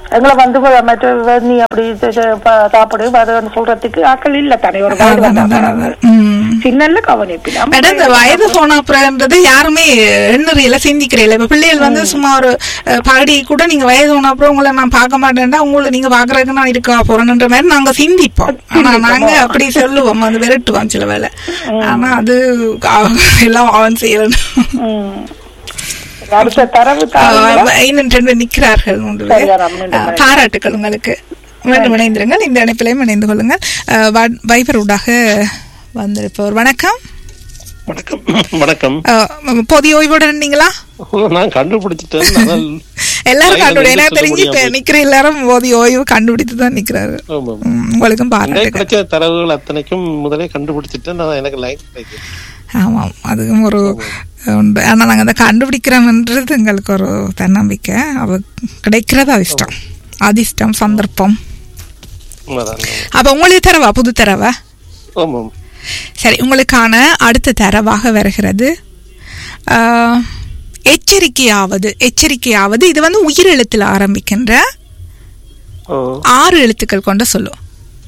எங்களை வந்து வ- மற்ற வ- நீ அப்படி செ- செ- ப- சாப்பிடு அதுன்னு சொல்றதுக்கு ஆக்கள் இல்ல தானே ஒரு வயது வந்தாங்க. சின்னல்ல கவனிப்பிலாம் மேடம் இந்த வயது போன அப்புறம்ன்றது யாருமே எண்ணறியில சிந்திக்கிறீங்களா இப்ப பிள்ளைகள் வந்து சும்மா ஒரு அஹ், பாடி கூட நீங்க வயது போன அப்புறம் உங்களை நான் பார்க்க மாட்டேன்டா உங்களை நீங்க பாக்குறதுக்கு நான் இருக்க போறேன்ற மாதிரி நாங்க சிந்திப்போம் ஆனா நாங்க அப்படி சொல்லுவோம் அது விரட்டுவோம் சில வேலை ஆனா அது அவ- எல்லாம் அவன் செய்யணும் அடுத்த தரவு தாருங்களா? இன்னும் ரெண்டு நிக்கிறார்கள் மூன்று பேர். சரியா, ராம், மீண்டும் அஹ், பாராட்டுக்கள் உங்களுக்கு மீண்டும் இணைந்திருங்கள் இந்த இணைப்பிலையும் இணைந்து கொள்ளுங்கள் அஹ், வ- வைபர் ஊடாக வந்திருப்பவர் வணக்கம் வணக்கம் வணக்கம் அஹ், போதிய ஓய்வோட இருந்தீங்களா நான் கண்டுபிடிச்சிட்டேன் ஆனால் எல்லாரும் வயதை கண்டுபிடி வந்து எனக்கு சொல்ல தெரிஞ்சு இப்ப முடியாம நிக்கிற எல்லாரும் போதிய ஓய்வு கண்டுபிடித்து தான் நிக்கிறாரு ஆமா. ம், உங்களுக்கும் இங்கே பாராட்டுகள் கிடைச்ச தரவுகள் அத்தனைக்கும் முதலே கண்டுபிடிச்சிட்டேன் நான் எனக்கு லைன் கிடைக்கும் ஆமாம் அதுவும் ஒரு உண்டு ஆனா நாங்க அதை கண்டுபிடிக்கிறோம்ன்றது எங்களுக்கு ஒரு தன்னம்பிக்கை அவ கிடைக்கிறது அதிர்ஷ்டம் அதிர்ஷ்டம் சந்தர்ப்பம் அதான். அப்ப உங்களுக்கு தரவா புது தரவா ஆமாம் சரி உங்களுக்கான அடுத்த தரவாக வருகிறது ஆஹ், எச்சரிக்கையாவது எச்சரிக்கையாவது இது வந்து உயிரெழுத்தில் ஆரம்பிக்கின்ற ஓ ஆறு எழுத்துக்கள் கொண்ட சொல்லும்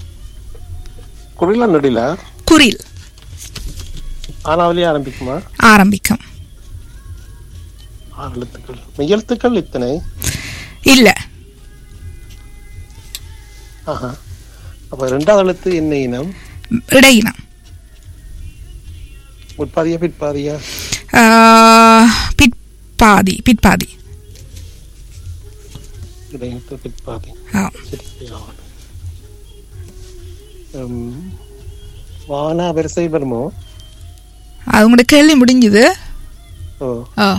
குடில நடில குறில் ஆனாவிலே ஆரம்பிக்குமா ஆரம்பிக்கும் ஆறு எழுத்துக்கள் மெய்யெழுத்துக்கள் இத்தனை இல்ல ஆஹா அப்ப ரெண்டாவது எழுத்து என்ன இனம் இடையினம் முற்பாதியா பிற்பாதியா ஆஹ், பிற்பாதி பிற்பாதி இடையத்து பிற்பாதி ஆ. சரி, ஆவணம். உம், வானா வரிசை வருமோ அது உங்களோட கேள்வி முடிஞ்சுது ஓ ஆ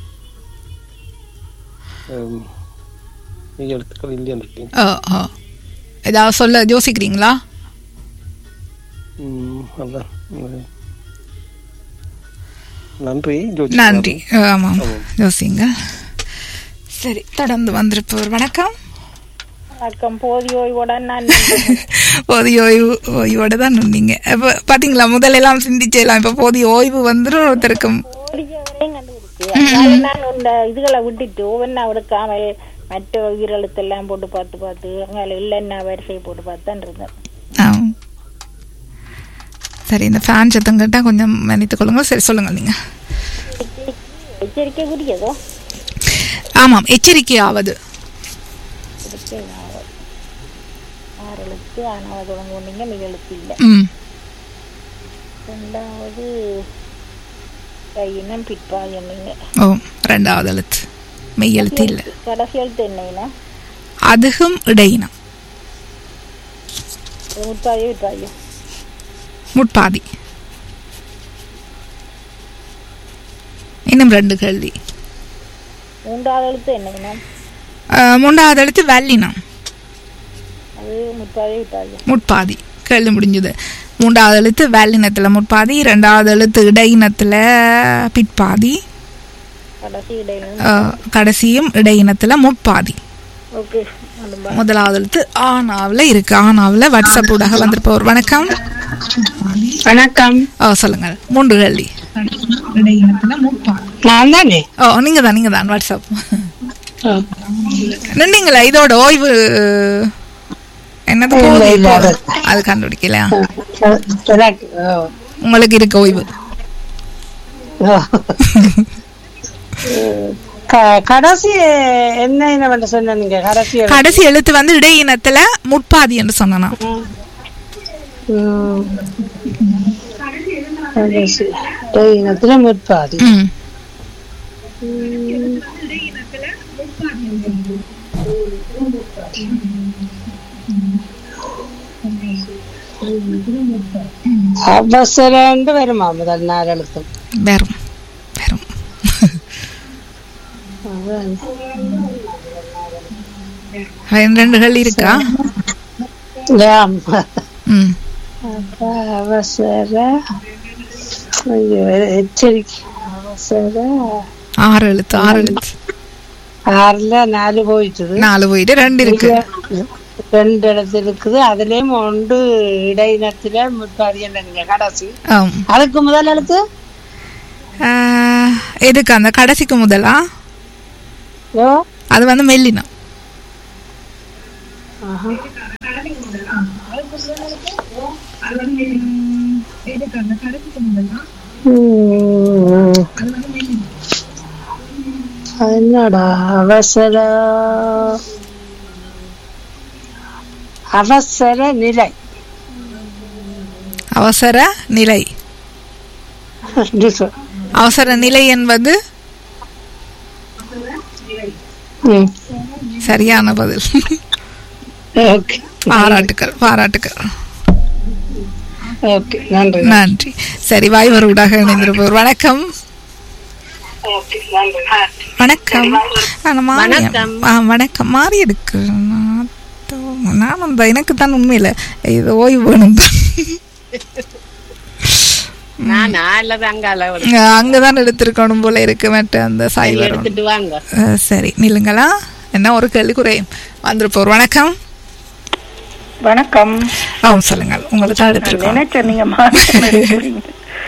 உம், மெய்யெழுத்துக்கள் இல்லைன்னு ஆ ஆ ஏதாவது சொல்ல யோசிக்கிறீங்களா உம், அதான் உம். நன்றி ஜோதி நன்றி ஆமாம் ஆமாம். யோசிங்க சரி தொடர்ந்து வந்திருப்பவர் வணக்கம் வணக்கம் போதிய ஓய்வோட நான் போதிய ஓய்வு ஓய்வோட தான் இருந்தீங்க இப்போ பார்த்தீங்களா முதல்ல எல்லாம் சிந்திச்செல்லாம் இப்போ போதிய ஓய்வு வந்துடும் ஒருத்தருக்கும் போதிய வரையும் கண்டுபிடிச்சு அதனால நான் இந்த இதுகளை விட்டுட்டு ஒவ்வொன்றா எடுக்காமல் மற்ற உயிரெழுத்தெல்லாம் போட்டு பார்த்து பார்த்து அங்கே இல்லைன்னா வரிசையை போட்டு பார்த்து தான் இருந்தேன் ஆ சரி இந்த ஃபேன் சத்தம் கேட்டால் கொஞ்சம் மன்னித்துக் கொள்ளுங்க சரி சொல்லுங்கள் நீங்கள் எச்சரிக்கை புரியதோ ஆமாம் எச்சரிக்கையாவது எச்சரிக்கை ஆகும். ஆறு எழுத்து ஆனால் தொடங்க ஒன்றுங்க மிக எழுத்து இல்லை ம் ரெண்டாவது கையினம் பிற்பாதி என்னங்க ஓ ரெண்டாவது எழுத்து மெய் எழுத்து இல்லை கடைசி எழுத்து என்னன்னா அதுகும் இடையினம் முற்பாதியோ பிற்பாதியோ முட்பாதி இன்னும் ரெண்டு கேள்வி மூன்றாவது எழுத்து என்னங்கண்ணா அஹ், மூன்றாவது எழுத்து வல்லினம் அது முற்பாதியோ பிற்பாதியோ முட்பாதி கேள்வி முடிஞ்சது மூன்றாவது எழுத்து வல்லினத்தில் முட்பாதி ரெண்டாவது எழுத்து இடையினத்தில் பிற்பாதி கடைசி இடையில அஹ், கடைசியும் இடையினத்தில் முட்பாதி ஓகே அது முதலாவது எழுத்து ஆனாவில் இருக்கு ஆனாவில் வாட்ஸ்அப் ஊடாக வந்திருப்பவர் வணக்கம் வணக்கம் ஓ சொல்லுங்கள் மூன்று கேள்வி நான் தானே ஓ நீங்க தான் நீங்க தான் வாட்ஸ்அப் நின்றீங்களா இதோட ஓய்வு என்னது இல்ல, போகுது இல்ல, இப்போ? அது- அது கண்டுபிடிக்கலையா எனக்கு, ஓ, உங்களுக்கு இருக்க ஓய்வு ஓ. க- கடைசி என்ன என்ன சொன்ன நீங்க கடைசி எழுத்து? கடைசி எழுத்து வந்து இடையினத்துல முட்பாதி என்று சொன்னா ம். கடைசி இனத்துல முற்பாதி ம் அவசரம் வருமா முதல் நாள் எழுத்து வரும் வரும் ரெண்டு கேள்வி இருக்கா ஆமா. ம் அப்ப அவசர ஐயோ, எச்சரிக்கை அவசர ஆறு எழுத்து ஆறு எழுத்து ஆறுல நாலு போயிட்டுது நாலு போயிட்டு ரெண்டு இருக்கு ரெண்டு இடத்துல இருக்குது அதுலயும் ஒன்று இடையினத்துல முற்பாதி என்னங்க கடைசி ஆம் அதுக்கு முதல் எழுத்து ஆஹ், எதுக்கு அந்த கடைசிக்கு முதலா ஓ அது வந்து மெல்லினம் உம். என்னடா அவசர அவசர நிலை அவசர நிலை என்று சொல். அவசர நிலை என்பது ம். சரியான பதில் ஓகே பாராட்டுக்கள் பாராட்டுக்கள் ஓகே நன்றி நன்றி சரி வாய்வருடாக இணைந்திருப்பவர் வணக்கம் வணக்கம் ஆனா மாறி- வணக்கம். ஆ, வணக்கம் மாறி இருக்கு நான் தோ- நான் அந்த எனக்கு தான் உண்மையில இது ஓய்வு வேணும் தான் நானா அல்லது அங்கால அங்கதான் எடுத்திருக்கணும் போல இருக்கு மற்ற அந்த சாய் வரும் எடுத்துட்டு வாங்க அஹ், சரி நில்லுங்களா என்ன ஒரு கேள்வி குறையும் வந்திருப்போர் வணக்கம் வணக்கம் ஆ சொல்லுங்கள் உங்களை தான் எடுத்திருக்கோம் நினைச்சேன் நீங்க மாற்றம் எடுக்கிறீங்க.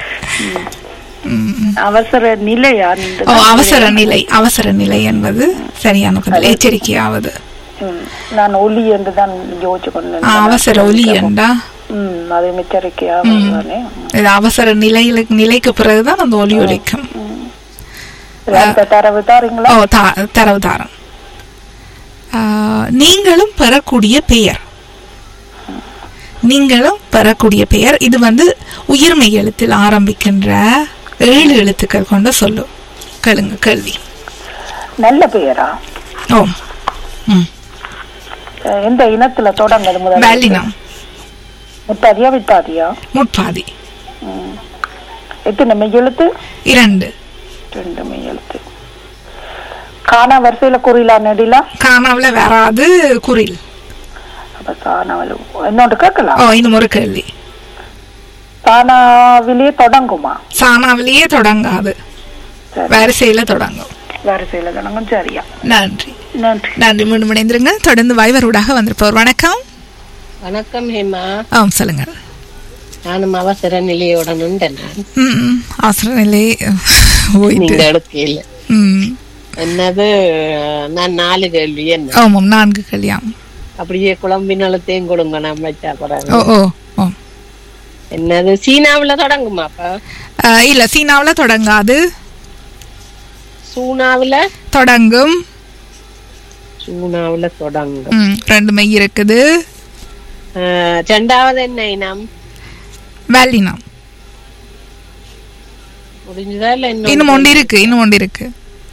ம். அவசர நிலையா நீங்க ஓ அவசர நிலை அவசர நிலை என்பது சரியான பதில் எச்சரிக்கையாவது ம். நான் ஒலி என்று தான் யோசிச்சு கொண்டு ஆ, அவசர ஒலி என்றா ம் அது மிச்சரிக்கையா தானே இது அவசர நிலையில நிலைக்கு பிறகுதான் அந்த ஒலி ஒலிக்கும் அந்த தரவு தாரீங்களா ஓ தா- தரவு தாரம் ஆ, நீங்களும் பெறக்கூடிய பெயர் நீங்களும் பெறக்கூடிய பெயர் இது வந்து உயிர்மெய் எழுத்தில் ஆரம்பிக்கின்ற ஏழு எழுத்துக்கள் கொண்ட சொல்லு கேளுங்க கேள்வி நல்ல பெயரா ஓ ம் அஹ் எந்த இனத்துல தொடங்குது முதல்ல வேலினம் முத்தாதியா வித்தாதியா முட்பாதி ம். எத்தனை மெய் எழுத்து இரண்டு ரெண்டு மெய் எழுத்து காணா வரிசையில குறிலா நெடிலா காணாவில் வராது குரில் அப்ப சாணாவில் இன்னொன்று கேட்கலாம் ஓ இன்னும் ஒரு கேள்வி சாணாவிலேயே தொடங்குமா சாணாவிலேயே தொடங்காது சரி. வரிசையில தொடங்கும் வரிசையில தொடங்கும் சரியா நன்றி நன்றி நன்றி மீண்டும் இணைந்திருங்க தொடர்ந்து வாய்வரூடாக வந்திருப்பவர் வணக்கம் வணக்கம் ஹேமா ஆ சொல்லுங்கள் நானும் அவசர நிலையோட நின்றேன் ம், ம், அவசர நிலை போயிட்டு நீங்க எடுக்கையில ம் என்னது நான் நாலு கேள்வி என்ன ஆமாம் நான்கு கல்யாணம் அப்படியே குழம்பினாலத்தையும் கொடுங்க நான் வச்சா ஓ போறாங்க ஓ ஓ என்னது சீனாவுல தொடங்குமாப்பா ஆ, இல்ல சீனாவுல தொடங்காது சூனாவுல தொடங்கும் சூனாவுல தொடங்கும் ம், ரெண்டு மெய் இருக்குது ஆஹ், ரெண்டாவது என்ன இனம் வேலினம் முடிஞ்சதா இல்ல இன்னும் இன்னும் ஒன்று இருக்கு இன்னும் ஒன்று இருக்கு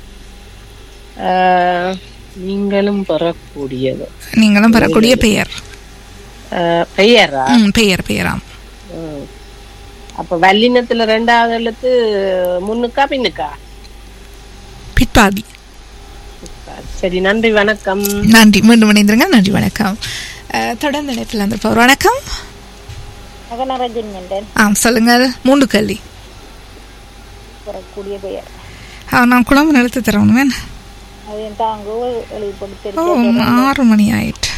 ஆஹ், நீங்களும் பெறக்கூடியது நீங்களும் பெறக்கூடிய பெயர் ஆஹ், பெயரா ம், பெயர் பெயராம் ம். அப்ப வல்லினத்துல ரெண்டாவது எழுத்து முன்னுக்கா பின்னுக்கா பிற்பாதி சரி நன்றி வணக்கம் நன்றி மீண்டும் இணைந்திருங்க நன்றி வணக்கம் அஹ், தொடர்ந்து இணைப்பில் வந்திருப்பவர் வணக்கம் மகனரஜன் என்றன் ஆ சொல்லுங்கள் மூன்று கல்வி வரக்கூடிய பெயர் ஆ, நான் குழம்பு நிலத்து தரணும் வேணும் அது தாங்கோ எழுதி ஓ கொடுத்திருக்கேன் ஆறு மணி ஆயிட்டு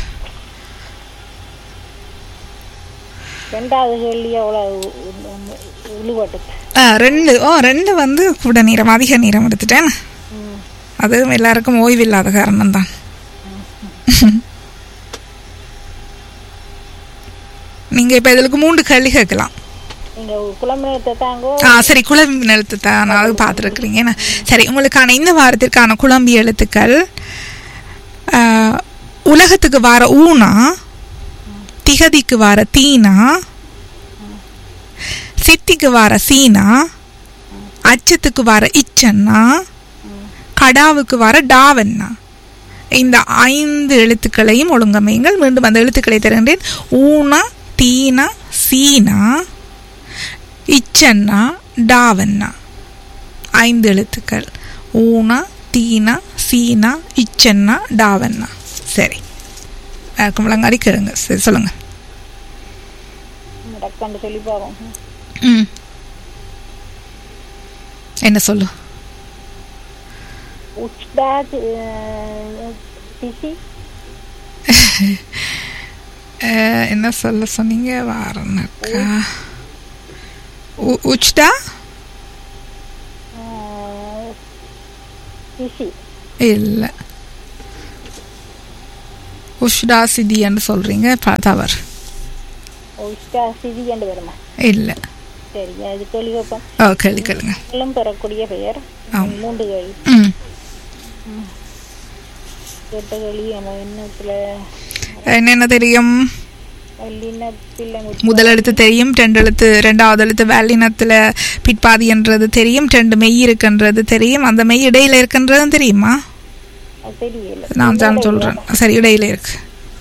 ரெண்டாவது கேள்வி அவ்வளவு உழுவட்டுக்கு ஆ ரெண்டு ஓ ரெண்டு வந்து கூட நேரம் அதிக நேரம் எடுத்துட்டேன் அதுவும் எல்லாருக்கும் ஓய்வு இல்லாத காரணம் தான் நீங்க இப்ப இதுக்கு மூன்று கேள்வி கேட்கலாம் நீங்க குழம்பு தாங்கோ ஆ சரி குழம்பு எழுத்து தான் அது பார்த்துருக்குறீங்க என்ன சரி உங்களுக்கான இந்த வாரத்திற்கான குழம்பி எழுத்துக்கள் ஆ, உலகத்துக்கு வார ஊனா திகதிக்கு வார தீனா சித்திக்கு வார சீனா அச்சத்துக்கு வார இச்சன்னா கடாவுக்கு வார டாவன்னா இந்த ஐந்து எழுத்துக்களையும் ஒழுங்கமையுங்கள் மீண்டும் அந்த எழுத்துக்களை தருகின்றேன் ஊனா தீனா சீனா இச்சன்னா டாவன்னா ஐந்து எழுத்துக்கள் ஊனா தீனா சீனா இச்சன்னா டாவன்னா சரி யாருக்கும் விளங்காடி கேளுங்க சரி சொல்லுங்க டக்காண்டு சொல்லி பார்ப்போம் ம் என்ன சொல்லு உச்டா பிசி அஹ், என்ன சொல்ல சொன்னீங்க வாரனக்கா உ- உச்டா பிசி இல்லை உஷ்டா சிதின்னு சொல்றீங்க ப- தவறு உஷ்டா சிதி என்று வருமா இல்லை சரி அது கேள்வி வைப்போம் ஓ கேள்வி கேளுங்க எல்லாம் பெறக்கூடிய பெயர் ஆம். மூன்று கேள்வி ம் கேட்ட கேள்வி நம்ம இன்னத்துல என்னென்ன தெரியும் வல்லினத்தில் முதல் எழுத்து தெரியும் ரெண்டு எழுத்து ரெண்டாவது எழுத்து வேலினத்தில் பிற்பாதி என்றது தெரியும் ரெண்டு மெய் இருக்குன்றது தெரியும் அந்த மெய் இடையில இருக்குன்றதும் தெரியுமா தெரியல நான் தான் சொல்றேன் சரி இடையில இருக்கு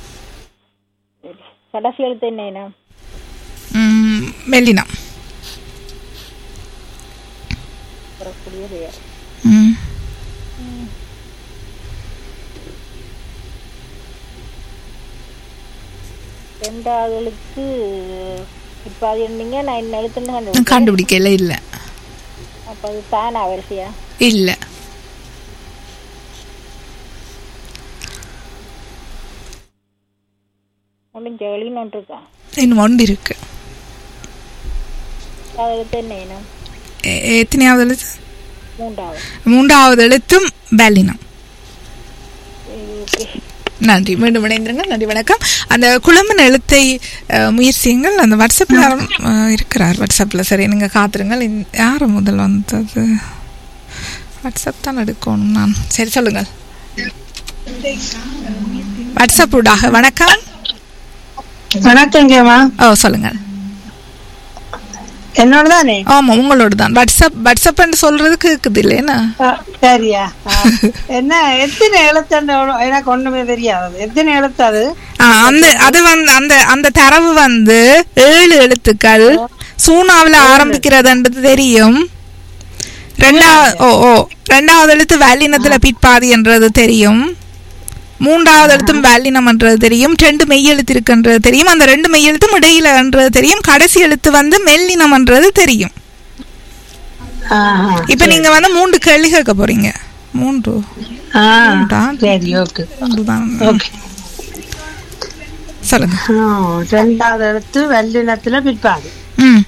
கடைசி எழுத்து என்ன ம், மெல்லினம் பெறக்கூடிய பெயர் ம் ரெண்டாவது எழுத்து இப்போ அது என்னீங்க நான் என்ன எழுத்துன்னு கண்டுபிடிச்சேன் கண்டுபிடிக்கல இல்லை அப்போ அது தானா வரிசையா இல்லை முடிஞ்ச வழின்னு ஒன்று இருக்கா இன்னும் ஒன்று இருக்கு அது எழுத்து என்ன இனம் எ- எத்தனையாவது எழுத்து மூன்றாவது மூன்றாவது எழுத்தும் வேலினம் ஓகே நன்றி மீண்டும் இணைந்திருங்க நன்றி வணக்கம் அந்த குழம்பன் எழுத்தை அஹ், முயற்சியுங்கள் அந்த வாட்ஸ்அப்பில் இருக்கிறார் வாட்ஸ்அப்பில் சரி நீங்கள் காத்துருங்கள் இந்த- யார் முதல் வந்தது வாட்ஸ்அப் தான் எடுக்கணும் நான் சரி சொல்லுங்கள் வாட்ஸ்அப் ஊடாக வணக்கம் வணக்கங்கம்மா ஓ சொல்லுங்கள் என்னோட தானே ஆமாம் உங்களோட தான் வாட்ஸ்அப் வாட்ஸ்அப்னு சொல்றதுக்கு இருக்குது இல்லைன்னா ஆ, சரியா ஆ. என்ன எத்தனை எழுத்து எனக்கு ஒண்ணுமே தெரியாது எத்தனை எழுத்து அது ஆ, அந்த அது வந்து அந்த அந்த தரவு வந்து ஏழு எழுத்துக்கள் சூனாவில் ஆரம்பிக்கிறதுன்றது தெரியும் ரெண்டாவது ஓ ஓ ரெண்டாவது எழுத்து வேலினத்துல பிற்பாதி என்றது தெரியும் மூன்றாவது எழுத்தும் வேலினம்ன்றது தெரியும் ரெண்டு மெய் எழுத்து இருக்குன்றது தெரியும் அந்த ரெண்டு மெய் எழுத்தும் இடையிலன்றது தெரியும் கடைசி எழுத்து வந்து மெல்லினம்ன்றது தெரியும் ஆஹா. இப்ப நீங்க வந்து மூன்று கேள்வி கேட்க போறீங்க மூன்று ஆ, மூன்றா? சரி ஓகே மூன்று தான் ஓகே சொல்லுங்க ஆ, ரெண்டாவது எழுத்து வெள்ளினத்துல பிற்பாடு ம்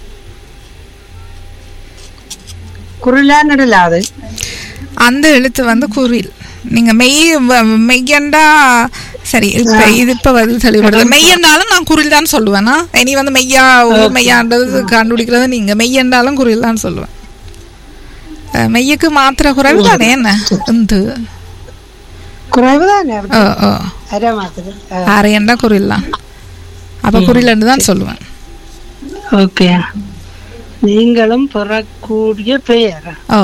குருளா நடுலாது அந்த எழுத்து வந்து குரில் நீங்க மெய் வ- மெய்யண்டா சரி இப்ப இது இப்ப பதில் தெளிவுபடுது மெய்யண்டாலும் நான் குரில் தான் சொல்லுவேனா இனி வந்து மெய்யா ஒரு மெய்யான்றது கண்டுபிடிக்கிறது நீங்க மெய்யண்டாலும் குரில் தான் சொல்லுவேன் அஹ், மெய்யுக்கு மாத்திர குரல் தானே என்ன இந்த குறைவு தானே ஓ ஓ அரை மாத்திரை அரையண்டா குரில் தான் அப்ப குரில் தான் சொல்லுவேன் ஓகே நீங்களும் பெறக்கூடிய பெயர் ஓ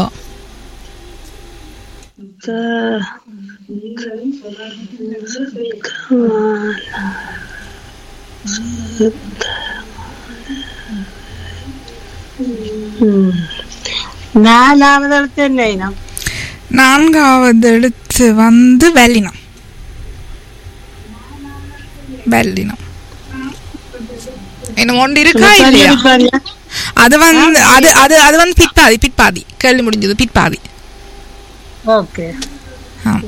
ம். நாலாவது எழுத்து என்ன இனம் நான்காவது எழுத்து வந்து வெள்ளினம் வெள்ளினம் இன்னும் ஒன்று இருக்கா இல்லையா பாரியா? அது வந்து அது அது அது வந்து பிற்பாதி பிற்பாதி கேள்வி முடிஞ்சது பிற்பாதி ஓகே ஆம்.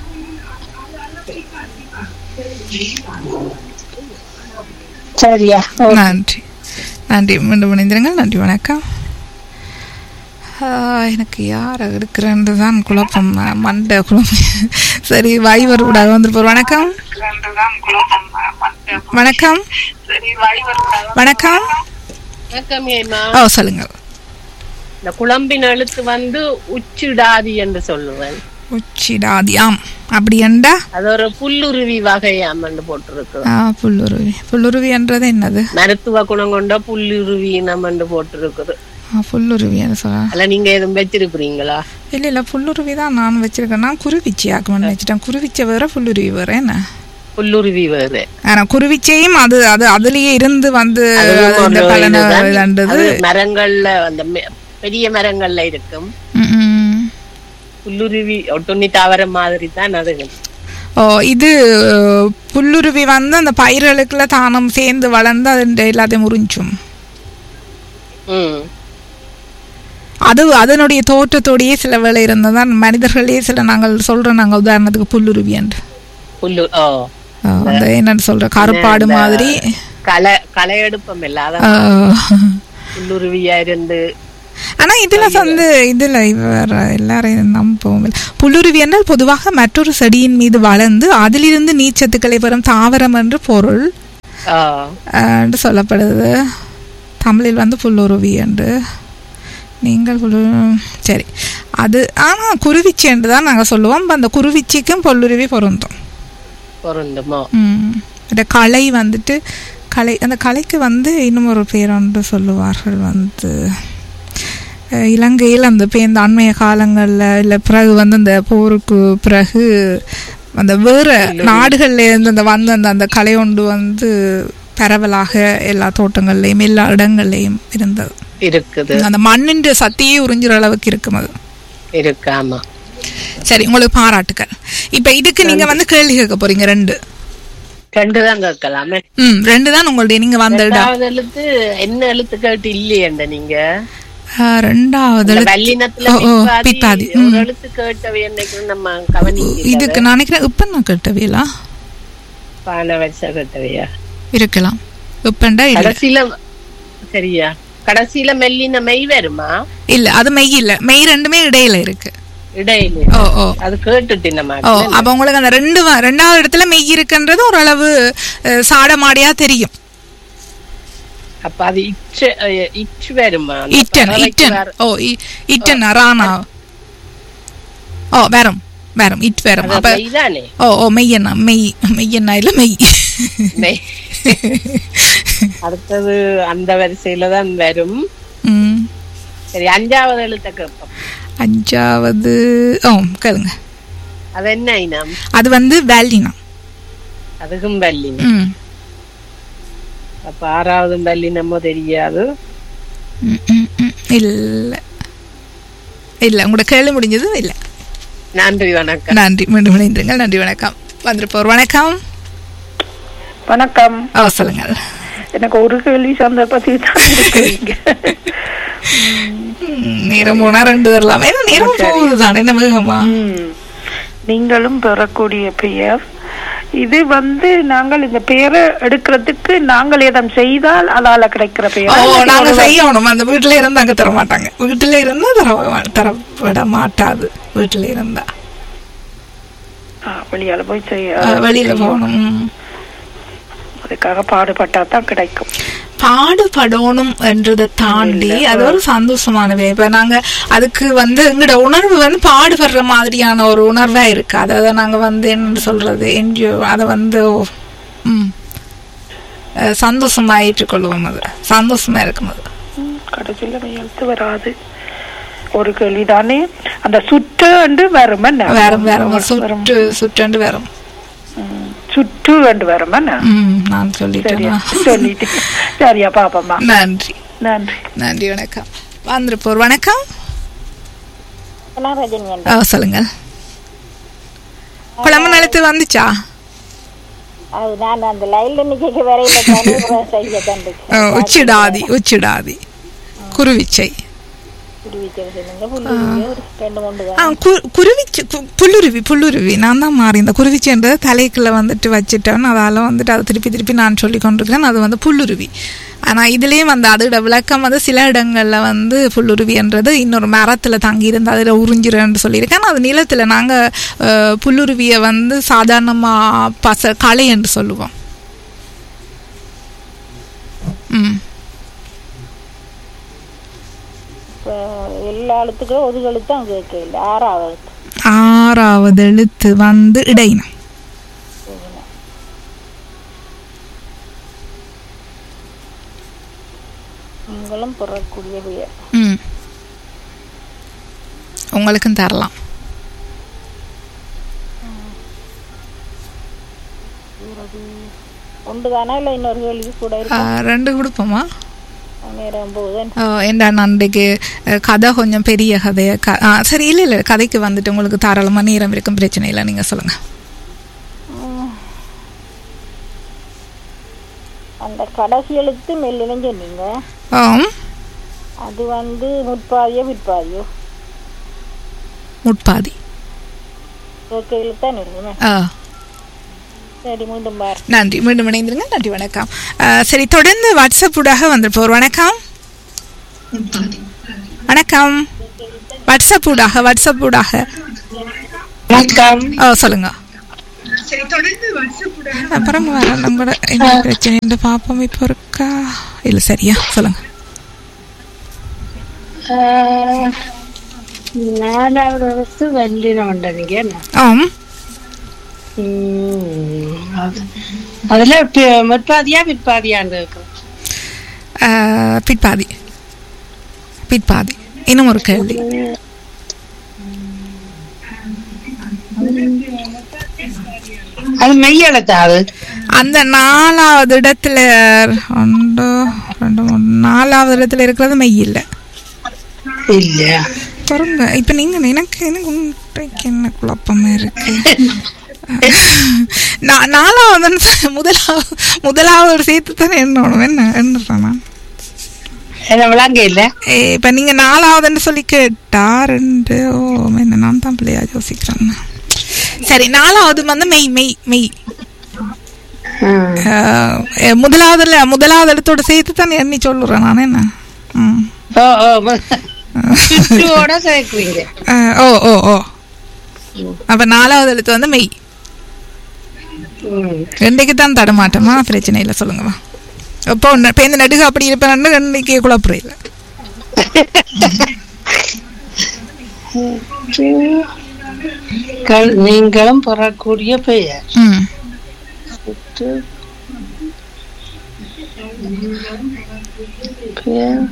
சரியா ஓகே. நன்றி நன்றி மீண்டும் இணைந்திருங்கள் நன்றி வணக்கம் ஆ, எனக்கு யார் இருக்கிறேன்னு தான் குழப்பம் ம- மண்டை குழப்பம் சரி வைவர் கூட வந்துருப்போம் வணக்கம் வணக்கம் வணக்கம் வணக்கம் ஏமா ஓ சொல்லுங்கள் இந்த குழம்பின் எழுத்து வந்து உச்சிடாதி என்று சொல்லுவேன் உச்சிடாதி ஆம் அப்படி என்றா அது ஒரு புல்லுருவி வகையாம் என்று போட்டிருக்கு ஆ, புல்லுருவி புல்லுருவி என்றது என்னது மருத்துவ குணம் கொண்ட புல்லுருவி நம்ம என்று போட்டிருக்குது ஆ, புல்லுருவி என்று சொல்ல அல்ல நீங்க எதுவும் வச்சிருக்கிறீங்களா இல்லை இல்லை புல்லுருவி தான் நான் வச்சிருக்கேன் நான் குருவிச்சி ஆக்கணும்னு வச்சுட்டேன் குருவிச்சை வேற புல்லுருவி வேற என்ன புல்லுருவி வேறு ஆனா குருவிச்சையும் அது அது அதுலயே இருந்து வந்து அதுவும் இந்த ஒரு பலனை இதுதான். இதாண்டது அது மரங்கள்ல அந்த மெ- பெரிய மரங்கள்ல இருக்கும் ம், ம். புல்லுருவி ஒட்டுண்ணி தாவரம் மாதிரி தான் அது ஓ இது புல்லுருவி வந்து அந்த பயிர்களுக்குள்ள தானம் சேர்ந்து வளர்ந்து அது எல்லாத்தையும் உறிஞ்சும் ம் அது அதனுடைய தோற்றத்தோடையே சில வேலை இருந்ததான் மனிதர்களே சில நாங்கள் சொல்றோம் நாங்க உதாரணத்துக்கு புல்லுருவி என்று புல்லு ஓ ஓ, அந்த என்னன்னு சொல்ற கருப்பாடு இந்த மாதிரி களை களை எடுப்பம் இல்லாத ஆ, புல்லுருவியா இருந்து ஆனா இதுல வந்து இதுல இவர் எல்லாரையும் நம்பவும் இல்லை புல்லுருவி என்றால் பொதுவாக மற்றொரு செடியின் மீது வளர்ந்து அதிலிருந்து நீச்சத்துக்களை பெறும் தாவரம் என்று பொருள் ஆ, அஹ், என்று சொல்லப்படுது தமிழில் வந்து புல்லுருவி என்று நீங்கள் புல்லு சரி அது ஆனால் குருவிச்சி என்று தான் நாங்கள் சொல்லுவோம் அப்ப அந்த குருவிச்சிக்கும் புல்லுருவி பொருந்தும் பொருந்துமோ ம். இந்த கலை வந்துட்டு கலை அந்த கலைக்கு வந்து இன்னும் ஒரு பேர் ஒன்று சொல்லுவார்கள் வந்து அஹ், இலங்கையில் அந்த பே இந்த அண்மைய காலங்களில் இல்லை பிறகு வந்து அந்த போருக்கு பிறகு அந்த வேறு நாடுகள்ல இருந்து அந்த வந்து அந்த அந்த கலை ஒன்று வந்து பரவலாக எல்லா தோட்டங்கள்லையும் எல்லா இடங்கள்லையும் இருந்தது இருக்குது அந்த மண்ணின் சக்தியே உறிஞ்சுற அளவுக்கு இருக்கும் அது இருக்கு ஆமா சரி உங்களுக்கு பாராட்டுக்கள் இப்ப இதுக்கு நீங்க வந்து கேள்வி கேட்க போறீங்க ரெண்டு ரெண்டு தான் கேட்கலாமே ம் ரெண்டு தான் உங்களுடைய நீங்க வந்த இடம் ரெண்டாவது எழுத்து என்ன எழுத்து கேட்டு இல்லையேண்ட நீங்க ஆ, ரெண்டாவது இந்த எழுத்து- வல்லினத்துல ஓ, ஓ, பிற்பாதி பிற்பாதி ஒரு ம். எழுத்து கேட்டவை என்னைக்கு நம்ம கவனிக்க இதுக்கு நான் நினைக்கிறேன் இப்ப நான் கேட்டவையலா பான வரிசை கேட்டவையா இருக்கலாம் இப்பண்டா இல்ல கடைசியில சரியா கடைசியில மெல்லின மெய் வருமா இல்ல அது மெய் இல்ல மெய் ரெண்டுமே இடையில இருக்கு இடையில ஓ ஓ அது கேட்டுட்டு நம்ம ஓ அப்ப உங்களுக்கு அந்த ரெண்டு வ- ரெண்டாவது இடத்துல மெய் இருக்குன்றது ஓரளவு அஹ், சாடமாடியா தெரியும் அப்ப அது இச்சு அஹ், இச்சு வருமா அந்த இட்டன் பறவைக்கு இட்டன் வர- ஓ இ- இட்டன் ராணா ஓ வரும் வரும் இட் வரும் அது அப்ப மெய்தானே ஓ ஓ மெய்யண்ணா மெய் மெய்யண்ணா இல்ல மெய் மெய். அடுத்தது அந்த வரிசையில தான் வரும் ம் சரி அஞ்சாவது எழுத்த கேட்போம் அஞ்சாவது ஓ கேளுங்க அது என்ன இனம் அது வந்து வேலினா அதுக்கும் வள்ளி ம் அப்ப ஆறாவது வள்ளி நம்ம தெரியாது ம், ம், ம். இல்ல இல்ல உங்களோட கேள்வி முடிஞ்சது இல்ல நன்றி வணக்கம் நன்றி மீண்டும் இணைந்திருங்கள் நன்றி வணக்கம் வந்திருப்போர் வணக்கம் வணக்கம் ஓ சொல்லுங்கள் எனக்கு ஒரு கேள்வி சந்தர்ப்பத்தை தான் இருக்கிறீங்க ம், நேரம் போனா ரெண்டு தரலாம் ஏன்னா நேரம் போகுதுதானே என்ன வேகமா ம். நீங்களும் பெறக்கூடிய பெயர் இது வந்து நாங்கள் இந்த பெயரை எடுக்கிறதுக்கு நாங்கள் ஏதம் செய்தால் அதால கிடைக்கிற ஓ பெயர் நாங்க செய்யணும் அந்த வீட்டுல இருந்தா அங்க தர மாட்டாங்க வீட்டுல இருந்தா தர தர விட மாட்டாது வீட்டுல இருந்தா ஆ, வெளியால போய் செய்ய அஹ், வெளியில போகணும் ம். அதுக்காக பாடுபட்டா தான் கிடைக்கும் பாடுபடணும் என்றதை தாண்டி அது ஒரு சந்தோஷமானவே இப்ப நாங்க அதுக்கு வந்து எங்களோட உணர்வு வந்து பாடுபடுற மாதிரியான ஒரு உணர்வா இருக்கு அதை நாங்க வந்து என்ன சொல்றது என்ஜிஓ அதை வந்து ம் அஹ் சந்தோஷமா ஏற்றுக்கொள்வோம் அது சந்தோஷமா இருக்கும் அது ம், கடைசியில எழுத்து வராது ஒரு கேள்விதானே அந்த சுற்று என்று வரும் என்ன? வேற வேற வரும். சுற்று சுற்றண்டு வரும் ம், சுற்று என்று வரும் என்ன? ம் நான் சரியா சொல்லிட்டேன் சொல்லிட்டு சரியா பாப்பம்மா நன்றி நன்றி நன்றி வணக்கம் வந்திருப்போர் வணக்கம் என்ன ரஜினி ஆ, சொல்லுங்க குழம்பு நிலத்து வந்துச்சா அது நான் அந்த லைன்ல நிக்க வரையில செய்ய ஆ, தந்துச்சு உச்சிடாதி உச்சிடாதி குருவிச்சை சொல்லுங்க புள்ளி ஒரு ரெண்டு மூணு ஆ, கு- குருவிச்சு கு- புல்லுருவி புல்லுருவி நான் தான் மாறி இந்த குருவிச்சைன்றது தலைக்குள்ள வந்துட்டு வச்சுட்டேன் அதால வந்துட்டு அதை திருப்பி திருப்பி நான் சொல்லி கொண்டிருக்கேன் அது வந்து புல்லுருவி ஆனா இதுலயும் வந்து அதோட விளக்கம் வந்து சில இடங்கள்ல வந்து புல்லுருவின்றது இன்னொரு மரத்துல தங்கி இருந்து அதுல உறிஞ்சிருன்னு சொல்லியிருக்கேன் ஆனா அது நிலத்துல நாங்க அஹ், புல்லுருவியை வந்து சாதாரணமா பச களை என்று சொல்லுவோம் ம் இப்ப எல்லா எழுத்துக்களும் ஒரு எழுத்து அங்க கேட்கல ஆறாவது எழுத்து ஆறாவது எழுத்து வந்து இடையினம் நீங்களும் பெறக்கூடிய பெயர் ம் உங்களுக்கும் தரலாம் ஒன்று தானா இல்லை இன்னொரு கேள்வி கூட ஆ, இருக்கும் ரெண்டு கொடுப்போமா நேரம் போகுது என்ன அன்றைக்கு அஹ், கதை கொஞ்சம் பெரிய கதையை க ஆ, சரி இல்லை இல்லை கதைக்கு வந்துட்டு உங்களுக்கு தாராளமாக நேரம் இருக்கும் பிரச்சனை இல்லை நீங்கள் சொல்லுங்கள் அந்த கடைசி எழுத்து மெல்லினம் சொன்னீங்க ஆம் அது வந்து முற்பாதியோ பிற்பாதியோ முட்பாதி கேட்க எழுத்தான் இருக்குமே ஆ சரி மீண்டும் பார் நன்றி மீண்டும் இணைந்திருங்க நன்றி வணக்கம் ஆ, சரி தொடர்ந்து வாட்ஸ்அப் ஊடாக வந்திருப்போர் வணக்கம் வணக்கம் வாட்ஸ்அப் ஊடாக வாட்ஸ்அப் ஊடாக வணக்கம் ஓ சொல்லுங்க அப்புறம் வர நம்மளோட என்ன பிரச்சனை பாப்போம் இப்போ இருக்கா இல்ல சரியா சொல்லுங்க ஆஹ், நாலாவது வருஷத்து வெள்ளினம் உண்டனிங்க ஆம் அதுல பி- முற்பாதியா பிற்பாதியாண்டு இருக்கும் ஆஹ், பிற்பாதி பிற்பாதி இன்னும் ஒரு கேள்வி அது மெய்யெழுத்தாது அந்த நாலாவது இடத்துல ரெண்டு ரெண்டு மூணு நாலாவது இடத்துல இருக்கிறது மெய் இல்லை இல்ல பாருங்க இப்ப நீங்க எனக்கு எனக்கு இன்றைக்கு என்ன குழப்பமா இருக்கு நா- நாலாவது முதலாவது முதலாவது ஒரு சேர்த்து தானே எண்ணணும் என்ன எண்ணுறேன் நான் என்ன விளங்க இல்ல ஏ, இப்ப நீங்க நாலாவதுன்னு சொல்லி கேட்டா ரெண்டு ஓ என்ன நான் தான் பிள்ளையா யோசிக்கிறேன் சரி நாலாவது வந்து மெய் மெய் மெய் ஆஹ், ஏ, முதலாவதுல முதலாவது எழுத்தோட சேர்த்து தான் எண்ணி சொல்லுறேன் நான் என்ன ம். ஓ ஓ சுற்றுவோட சேர்க்குறீங்க ஆஹ், ஓ ஓ ஓ அப்ப நாலாவது எழுத்து வந்து மெய் ம். ரெண்டுக்கு தான் தடமாட்டமா பிரச்சனை இல்லை சொல்லுங்கம்மா இப்போ ஒன்று இப்போ இந்த நடுகு அப்படி இருப்பேன் ரெண்டுக்கு குழப்பம் கள்- நீங்களும் பெறக்கூடிய பெயர் ம் சுற்று- பெயர்.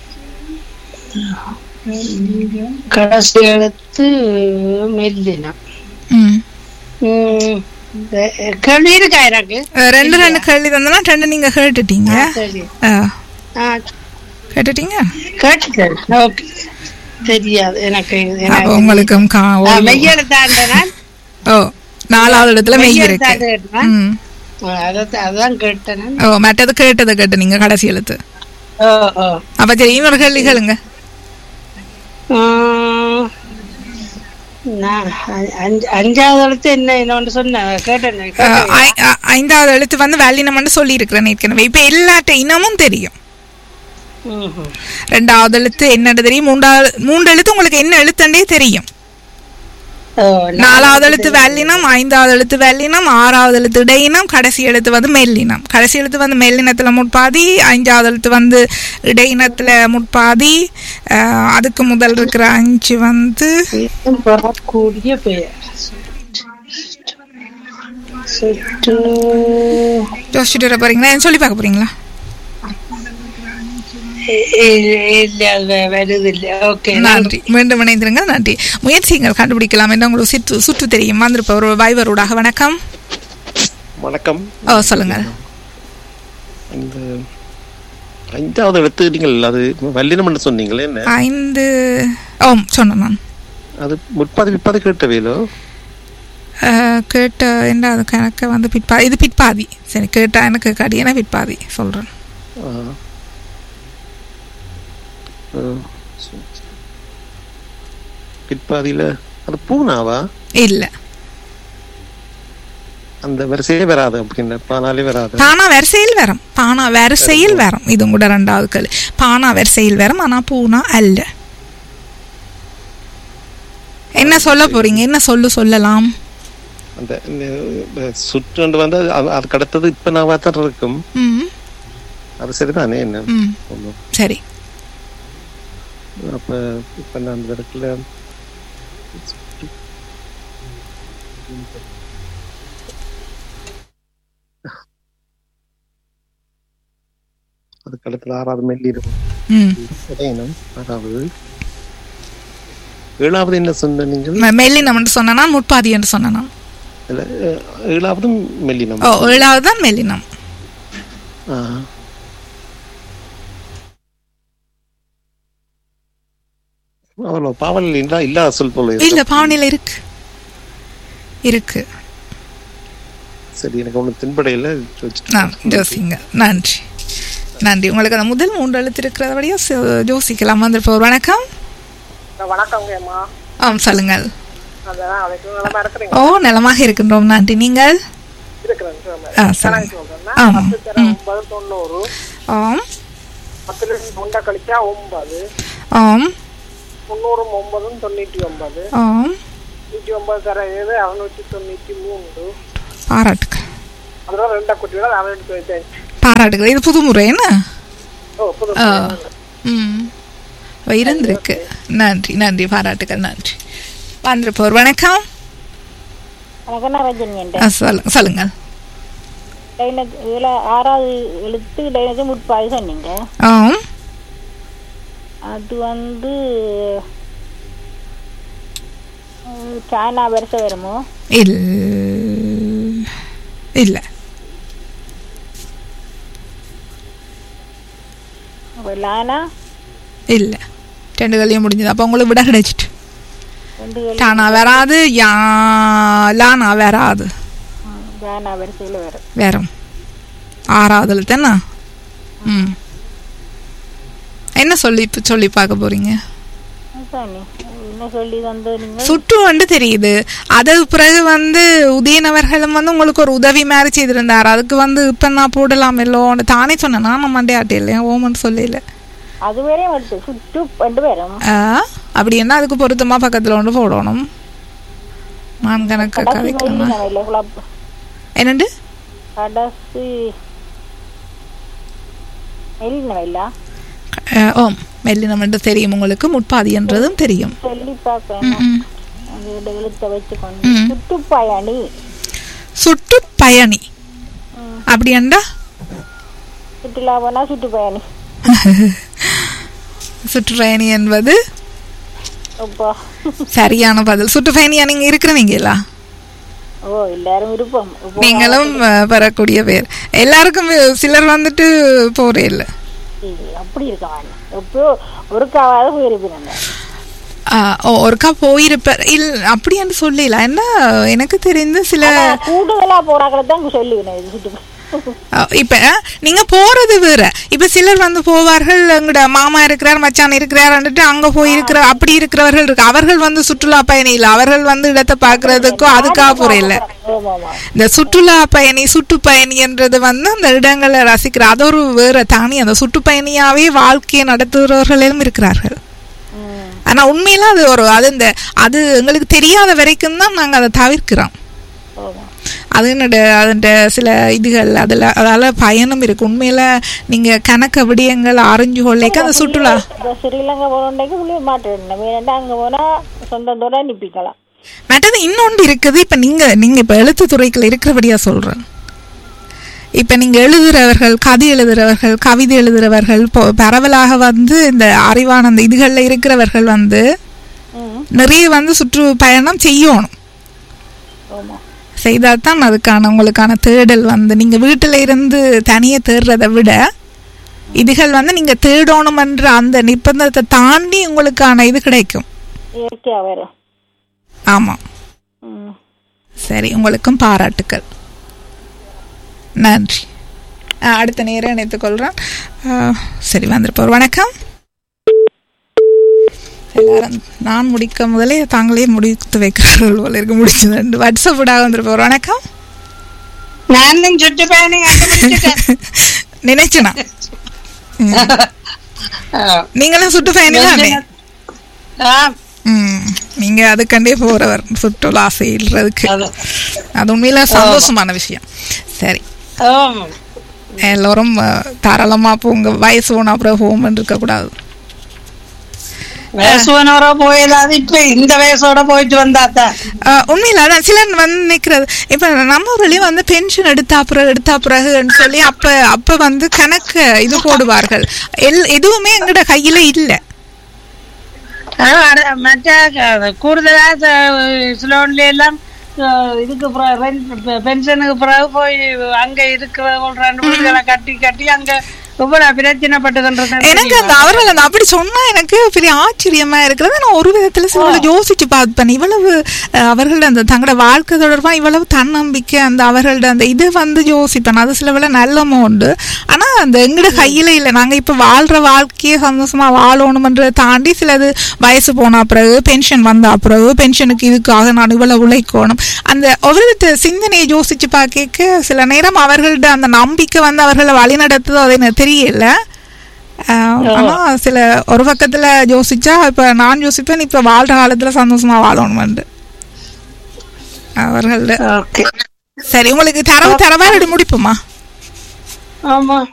கடைசி எழுத்து மெல்லினம் ம் ம். இந்த கேள்வி இருக்கா எனக்கு அஹ், ரெண்டு ரெண்டு கேள்வி தந்தனா ரெண்டு நீங்க கேட்டுட்டீங்க சரி அஹ், ஆ, கேட்டுட்டீங்க கேட்டுட்டேன் ஓகே தெரியாது எனக்கு அப்ப எனக்கு உங்களுக்கும் கா ஆ, ஓய்வு. மெய்யெழுத்தாண்டனா ஓ நாலாவது இடத்துல மெய் இருக்கு மெய்யெழுத்தாண்டு கேட்டனா? ம் ஆ, அதான் அதான் கேட்டேன் ஓ மற்றது கேட்டதை கேட்டு நீங்க கடைசி எழுத்து ஓ ஓ அப்ப சரி இன்னொரு கேள்வி கேளுங்க ம், நான் அ- அஞ்சு- அஞ்சாவது எழுத்து என்ன என்ன சொன்னேன் கேட்டேன் அஹ், கேட்டேன். ஐ- அ- ஐந்தாவது எழுத்து வந்து வேலினம்னு சொல்லி இருக்கிறேன் ஏற்கனவே இப்ப எல்லாட்ட இனமும் தெரியும் ம்ஹும். ரெண்டாவது எழுத்து என்னன்னு தெரியும் மூன்றாவது மூன்று எழுத்து உங்களுக்கு என்ன எழுத்துண்டே தெரியும் ஓ, நாலாவது எழுத்து வெள்ளினம் ஐந்தாவது எழுத்து வெள்ளினம் ஆறாவது எழுத்து இடையினம் கடைசி எழுத்து வந்து மெல்லினம் கடைசி எழுத்து வந்து மெல்லினத்துல முற்பாதி ஐந்தாவது எழுத்து வந்து இடையினத்துல முற்பாதி அஹ், அதுக்கு முதல் இருக்கிற அஞ்சு வந்து இதுவும் பெறக்கூடிய பெயர் சுற்று யோசிச்சுட்டு வர போறீங்களா என்ன சொல்லி பார்க்க போறீங்களா இல்ல இல்ல, அது வருது இல்ல ஓகே நன்றி மீண்டும் இணைந்திருங்க நன்றி முயற்சிகள் கண்டுபிடிக்கலாம் என்று உங்களுக்கு சுற்று சுற்று தெரியும் வந்திருப்ப ஒரு வைவரூடாக வணக்கம் வணக்கம் ஓ சொல்லுங்க இந்த ஐந்தாவது எழுத்து நீங்கள் அது வல்லினம் சொன்னீங்களே என்ன ஐந்து ஓம் சொன்னேன் நான் அது முற்பாதி பிற்பாதி கேட்டவேலோ அஹ், கேட்ட என்ன அது கணக்கு வந்து பிற்பா இது பிற்பாதி சரி கேட்டா எனக்கு கடியான பிற்பாதி சொல்றேன் ஆ. ஆ, சரி. பிற்பாதியில அது பூனாவா இல்ல அந்த வரிசையே வராது அப்படின்னு பானாலே வராது பானா வரிசையில் வரும் பானா வரிசையில் வரும் இது கூட ரெண்டாவது கேள்வி பானா வரிசையில் வரும் ஆனா பூனா அல்ல என்ன சொல்ல போறீங்க என்ன சொல்லு சொல்லலாம் அந்த இந்த சுற்று வந்து அது- அதுக்கு அடுத்தது இப்ப நான் தான் இருக்கும் ம் அது சரிதானே என்ன ம் ஒண்ணும். சரி அப்ப இப்ப நான் அந்த இடத்துல அதுக்கு அடுத்தது ஆறாவது மெல்லி இருக்கும் ம் இடையினம் அதாவது ஏழாவது என்ன சொன்ன நீங்கள் ம- மெல்லினம் என்று சொன்னா முற்பாதி என்று சொன்னா இல்ல, அஹ், ஏழாவதும் மெல்லினம் ஓ ஏழாவது தான் மெல்லினம் ஆ. அவ்வளோ பாவல் இல்லா இல்லாத சொல் போல இருக்கு. இல்ல பாவனையில இருக்கு இருக்கு சரி எனக்கு ஒண்ணு தென்படையில வச்சுட்டு நான் ஜோசிங்க நன்றி நன்றி உங்களுக்கு அந்த முதல் மூன்று எழுத்து இருக்கிறபடியா ஜோசிக்கலாம் வந்திருப்போர் வணக்கம் வணக்கங்கம்மா ஆம் சொல்லுங்கள் அதான் அதுக்கு நலமா இருக்கிறீங்க ஓ நலமாக இருக்கின்றோம் நன்றி நீங்கள் இருக்கிறேன் ஆ சொல்லுங்க சொல்றேன்னா ஆமா பத்து தர ம். ஒன்பது தொண்ணூறு ஆம் பத்துல இருந்து ஒன்றை கழிச்சா ஒன்பது ஆம் முந்நூறு ஒன்பதும் தொண்ணூற்றி ஒன்பது ஆம் நூற்றி ஒன்பது தர ஏழு அறுநூற்றி தொண்ணூற்றி மூன்று பாராட்டுக்கள் அதனால ரெண்டா குட்டிகள் அதை எடுத்து வச்சேன் பாராட்டுக்கள் இது புது முறை என்ன ஓ புது ஆ ம் அவ இருந்திருக்கு நன்றி நன்றி பாராட்டுக்கள் நன்றி வந்திருப்போர் வணக்கம் வணக்கம் நான் ரஜினி என்ற ஆ, சொல்லுங்க சொல்லுங்கள் டைனக்கு இதில் ஆறாவது எழுத்து டைனக்கு முற்பாய் சொன்னீங்க ஆம் அது வந்து ம், சானா வருஷம் வருமோ இல் இல்லை அப்ப லானா இல்லை ரெண்டு கல்யாணம் முடிஞ்சது அப்போ உங்களுக்கு விட கிடைச்சிட்டு ரெண்டு கேள்வி டானா வராது யா லானா வராது சானா வரிசையில் வரும் வேறும் ஆறாவதுல தானே ம் என்ன சொல்லி இப்போ சொல்லி பார்க்க போறீங்க சாமி என்ன சொல்லி தந்து நீங்கள் சுற்று வந்து தெரியுது அது பிறகு வந்து உதயன் அவர்களும் வந்து உங்களுக்கு ஒரு உதவி மாதிரி செய்திருந்தார் அதுக்கு வந்து இப்போ நான் போடலாம் இல்லோன்னு தானே சொன்னேன் நான் மண்டே ஆட்டே இல்லையா ஓமன் சொல்லல அது வரையும் எடுத்து சுற்று ரெண்டு பேரும் ஆ, அப்படி என்ன அதுக்கு பொருத்தமா பக்கத்துல ஒன்று போடணும் நான் கணக்கு கடைசி கதைக்கணும் மெல்லினம் இல்லை குழப்ப என்னண்டு கடைசி மெல்லினம் இல்லை அஹ், ஓம் மெல்லினம் என்று தெரியும் உங்களுக்கு முட்பாதி என்றதும் தெரியும் சொல்லி பார்க்கணும் ம். அது எழுத்த வச்சு கொண்டு ம். சுற்றுப்பயணி சுற்றுப்பயணி அப்படி என்றா சுற்றுலா போனா சுற்றுப்பயணி சுற்றுப்பயணி என்பது அப்பா சரியான பதில் சுற்றுப்பயணியா நீங்க இருக்கிறவங்களா ஓ எல்லாரும் விருப்பம் இப்போ நீங்களும் அஹ், பெறக்கூடிய பேர் எல்லாருக்கும் வி- சிலர் வந்துட்டு போறே இல்லை இது அப்படி இருக்க வேண்டாம் எப்போ ஒருக்காவது போயிருப்பீங்க ஓ ஒருக்கா போயிருப்பார் இல் அப்படி என்று சொல்லல என்ன எனக்கு தெரிந்து சில கூடுதலா போறாங்கள தான் சொல்லுவேன் இது சுற்று அஹ், இப்ப நீங்க போறது வேற இப்ப சிலர் வந்து போவார்கள் எங்கட மாமா இருக்கிறார் மச்சான் இருக்கிறார்ன்னுட்டு அங்க போய் இருக்கிற அப்படி இருக்கிறவர்கள் இருக்கு அவர்கள் வந்து சுற்றுலா பயணி இல்ல அவர்கள் வந்து இடத்தை பாக்குறதுக்கும் அதுக்காக போறதில்ல ஆமா ஆமா இந்த சுற்றுலா பயணி சுற்றுப்பயணி என்றது வந்து அந்த இடங்களை ரசிக்கிற அது ஒரு வேற தானி அந்த சுற்றுப்பயணியாவே வாழ்க்கையை நடத்துகிறவர்களும் இருக்கிறார்கள் ஆனா உண்மையில அது ஒரு அது இந்த அது எங்களுக்கு தெரியாத வரைக்கும் தான் நாங்க அதை தவிர்க்கிறோம் அது என்னோட அதோட சில இதுகள் அதில் அதால பயணம் இருக்கு உண்மையில நீங்க கணக்க விடயங்கள் அறிஞ்சு கொள்ளைக்கு அந்த சுற்றுலா இப்போ ஸ்ரீலங்கா போனோண்டைக்கு புள்ளிய மாட்டேன் வேண்டாம் அங்க போனா சொந்தத்தோட நிப்பிக்கலாம் மற்றது இன்னொன்று இருக்குது இப்ப நீங்க நீங்க இப்ப எழுத்து துறைக்குள்ள இருக்கிறபடியா சொல்றேன் இப்ப நீங்க எழுதுறவர்கள் கதை எழுதுறவர்கள் கவிதை எழுதுறவர்கள் இப்போ பரவலாக வந்து இந்த அறிவான அந்த இதுகள்ல இருக்கிறவர்கள் வந்து நிறைய வந்து சுற்றுப்பயணம் செய்யணும் ஆமா செய்தால் தான் அதுக்கான உங்களுக்கான தேடல் வந்து நீங்க வீட்டில இருந்து தனியே தேடுறதை விட இதுகள் வந்து நீங்க தேடணும்ன்ற அந்த நிர்பந்தத்தை தாண்டி உங்களுக்கான இது கிடைக்கும் இயற்கையா வரும் ஆமா ம். சரி உங்களுக்கும் பாராட்டுக்கள் நன்றி ஆ, அடுத்த நேரம் இணைத்துக் கொள்றேன் ஆ, சரி வந்திருப்போர் வணக்கம் எல்லாரும் நான் முடிக்க முதலே தாங்களே முடித்து வைக்கிறார்கள் போல இருக்கு முடிச்சது ரெண்டு வாட்ஸ்அப் விடாக வந்திருப்போர் வணக்கம் நானும் சுற்றுப்பயணி கண்டுபிடிச்சிட்டேன் நினைச்சனா நீங்களும் சுட்டு பயணி தானே ம் நீங்க அதுக்கண்டே போறவர் சுற்றுலா செய்யறதுக்கு அது உண்மையில சந்தோஷமான விஷயம் சரி எல்லோரும் அஹ், தாராளமா போங்க வயசு போன அப்புறம் ஹோம் இருக்க கூடாது வயசுவனோட போயிடாது இப்ப இந்த வயசோட போயிட்டு வந்தாத்தான் ஆஹ் உண்மையில அதான் சிலர் வந்து நிக்கிறது இப்ப நம்ம ஊர்லயும் வந்து பென்ஷன் எடுத்தா பிறகு எடுத்தா பிறகுன்னு சொல்லி அப்ப அப்ப வந்து கணக்கு இது போடுவார்கள் எல் எதுவுமே எங்கட கையில இல்ல ஆனா, அட- மற்ற க- கூடுதலா ச- சிலோன்ல எல்லாம் அஹ், இதுக்கு பிறகு பென்- பென்ஷனுக்கு பிறகு போய் அங்க இருக்கிற ஒரு ரெண்டு வீடுகளை கட்டி கட்டி அங்க இவ்வளவு பிரச்சனைப்பட்டு எனக்கு அந்த அவர்கள் அந்த அப்படி சொன்னா எனக்கு பெரிய ஆச்சரியமா இருக்கிறது நான் ஒரு விதத்துல சில யோசிச்சு பார்ப்பேன் இவ்வளவு அஹ், அவர்கள் அந்த தங்களோட வாழ்க்கை தொடர்பா இவ்வளவு தன்னம்பிக்கை அந்த அவர்களோட அந்த இதை வந்து யோசிப்பேன் அது சில வேளை நல்லமோ உண்டு ஆனா அந்த எங்கட கையில இல்ல நாங்க இப்ப வாழ்ற வாழ்க்கையை சந்தோஷமா வாழணும்ன்றதை தாண்டி சிலது வயசு போன பிறகு பென்ஷன் வந்த பிறகு பென்ஷனுக்கு இதுக்காக நான் இவ்வளவு உழைக்கணும் அந்த ஒவ்வொரு சிந்தனையை யோசிச்சு பார்க்க சில நேரம் அவர்களோட அந்த நம்பிக்கை வந்து அவர்களை வழி நடத்துதோ அது எனக்கு தெரியல ஆஹ், ஆனா சில ஒரு பக்கத்துல யோசிச்சா இப்ப நான் யோசிப்பேன் இப்ப வாழ்ற காலத்துல சந்தோஷமா வாழணும் அவர்கள் ஓகே சரி உங்களுக்கு தரவு தரவா ரெடி முடிப்போமா ஆமா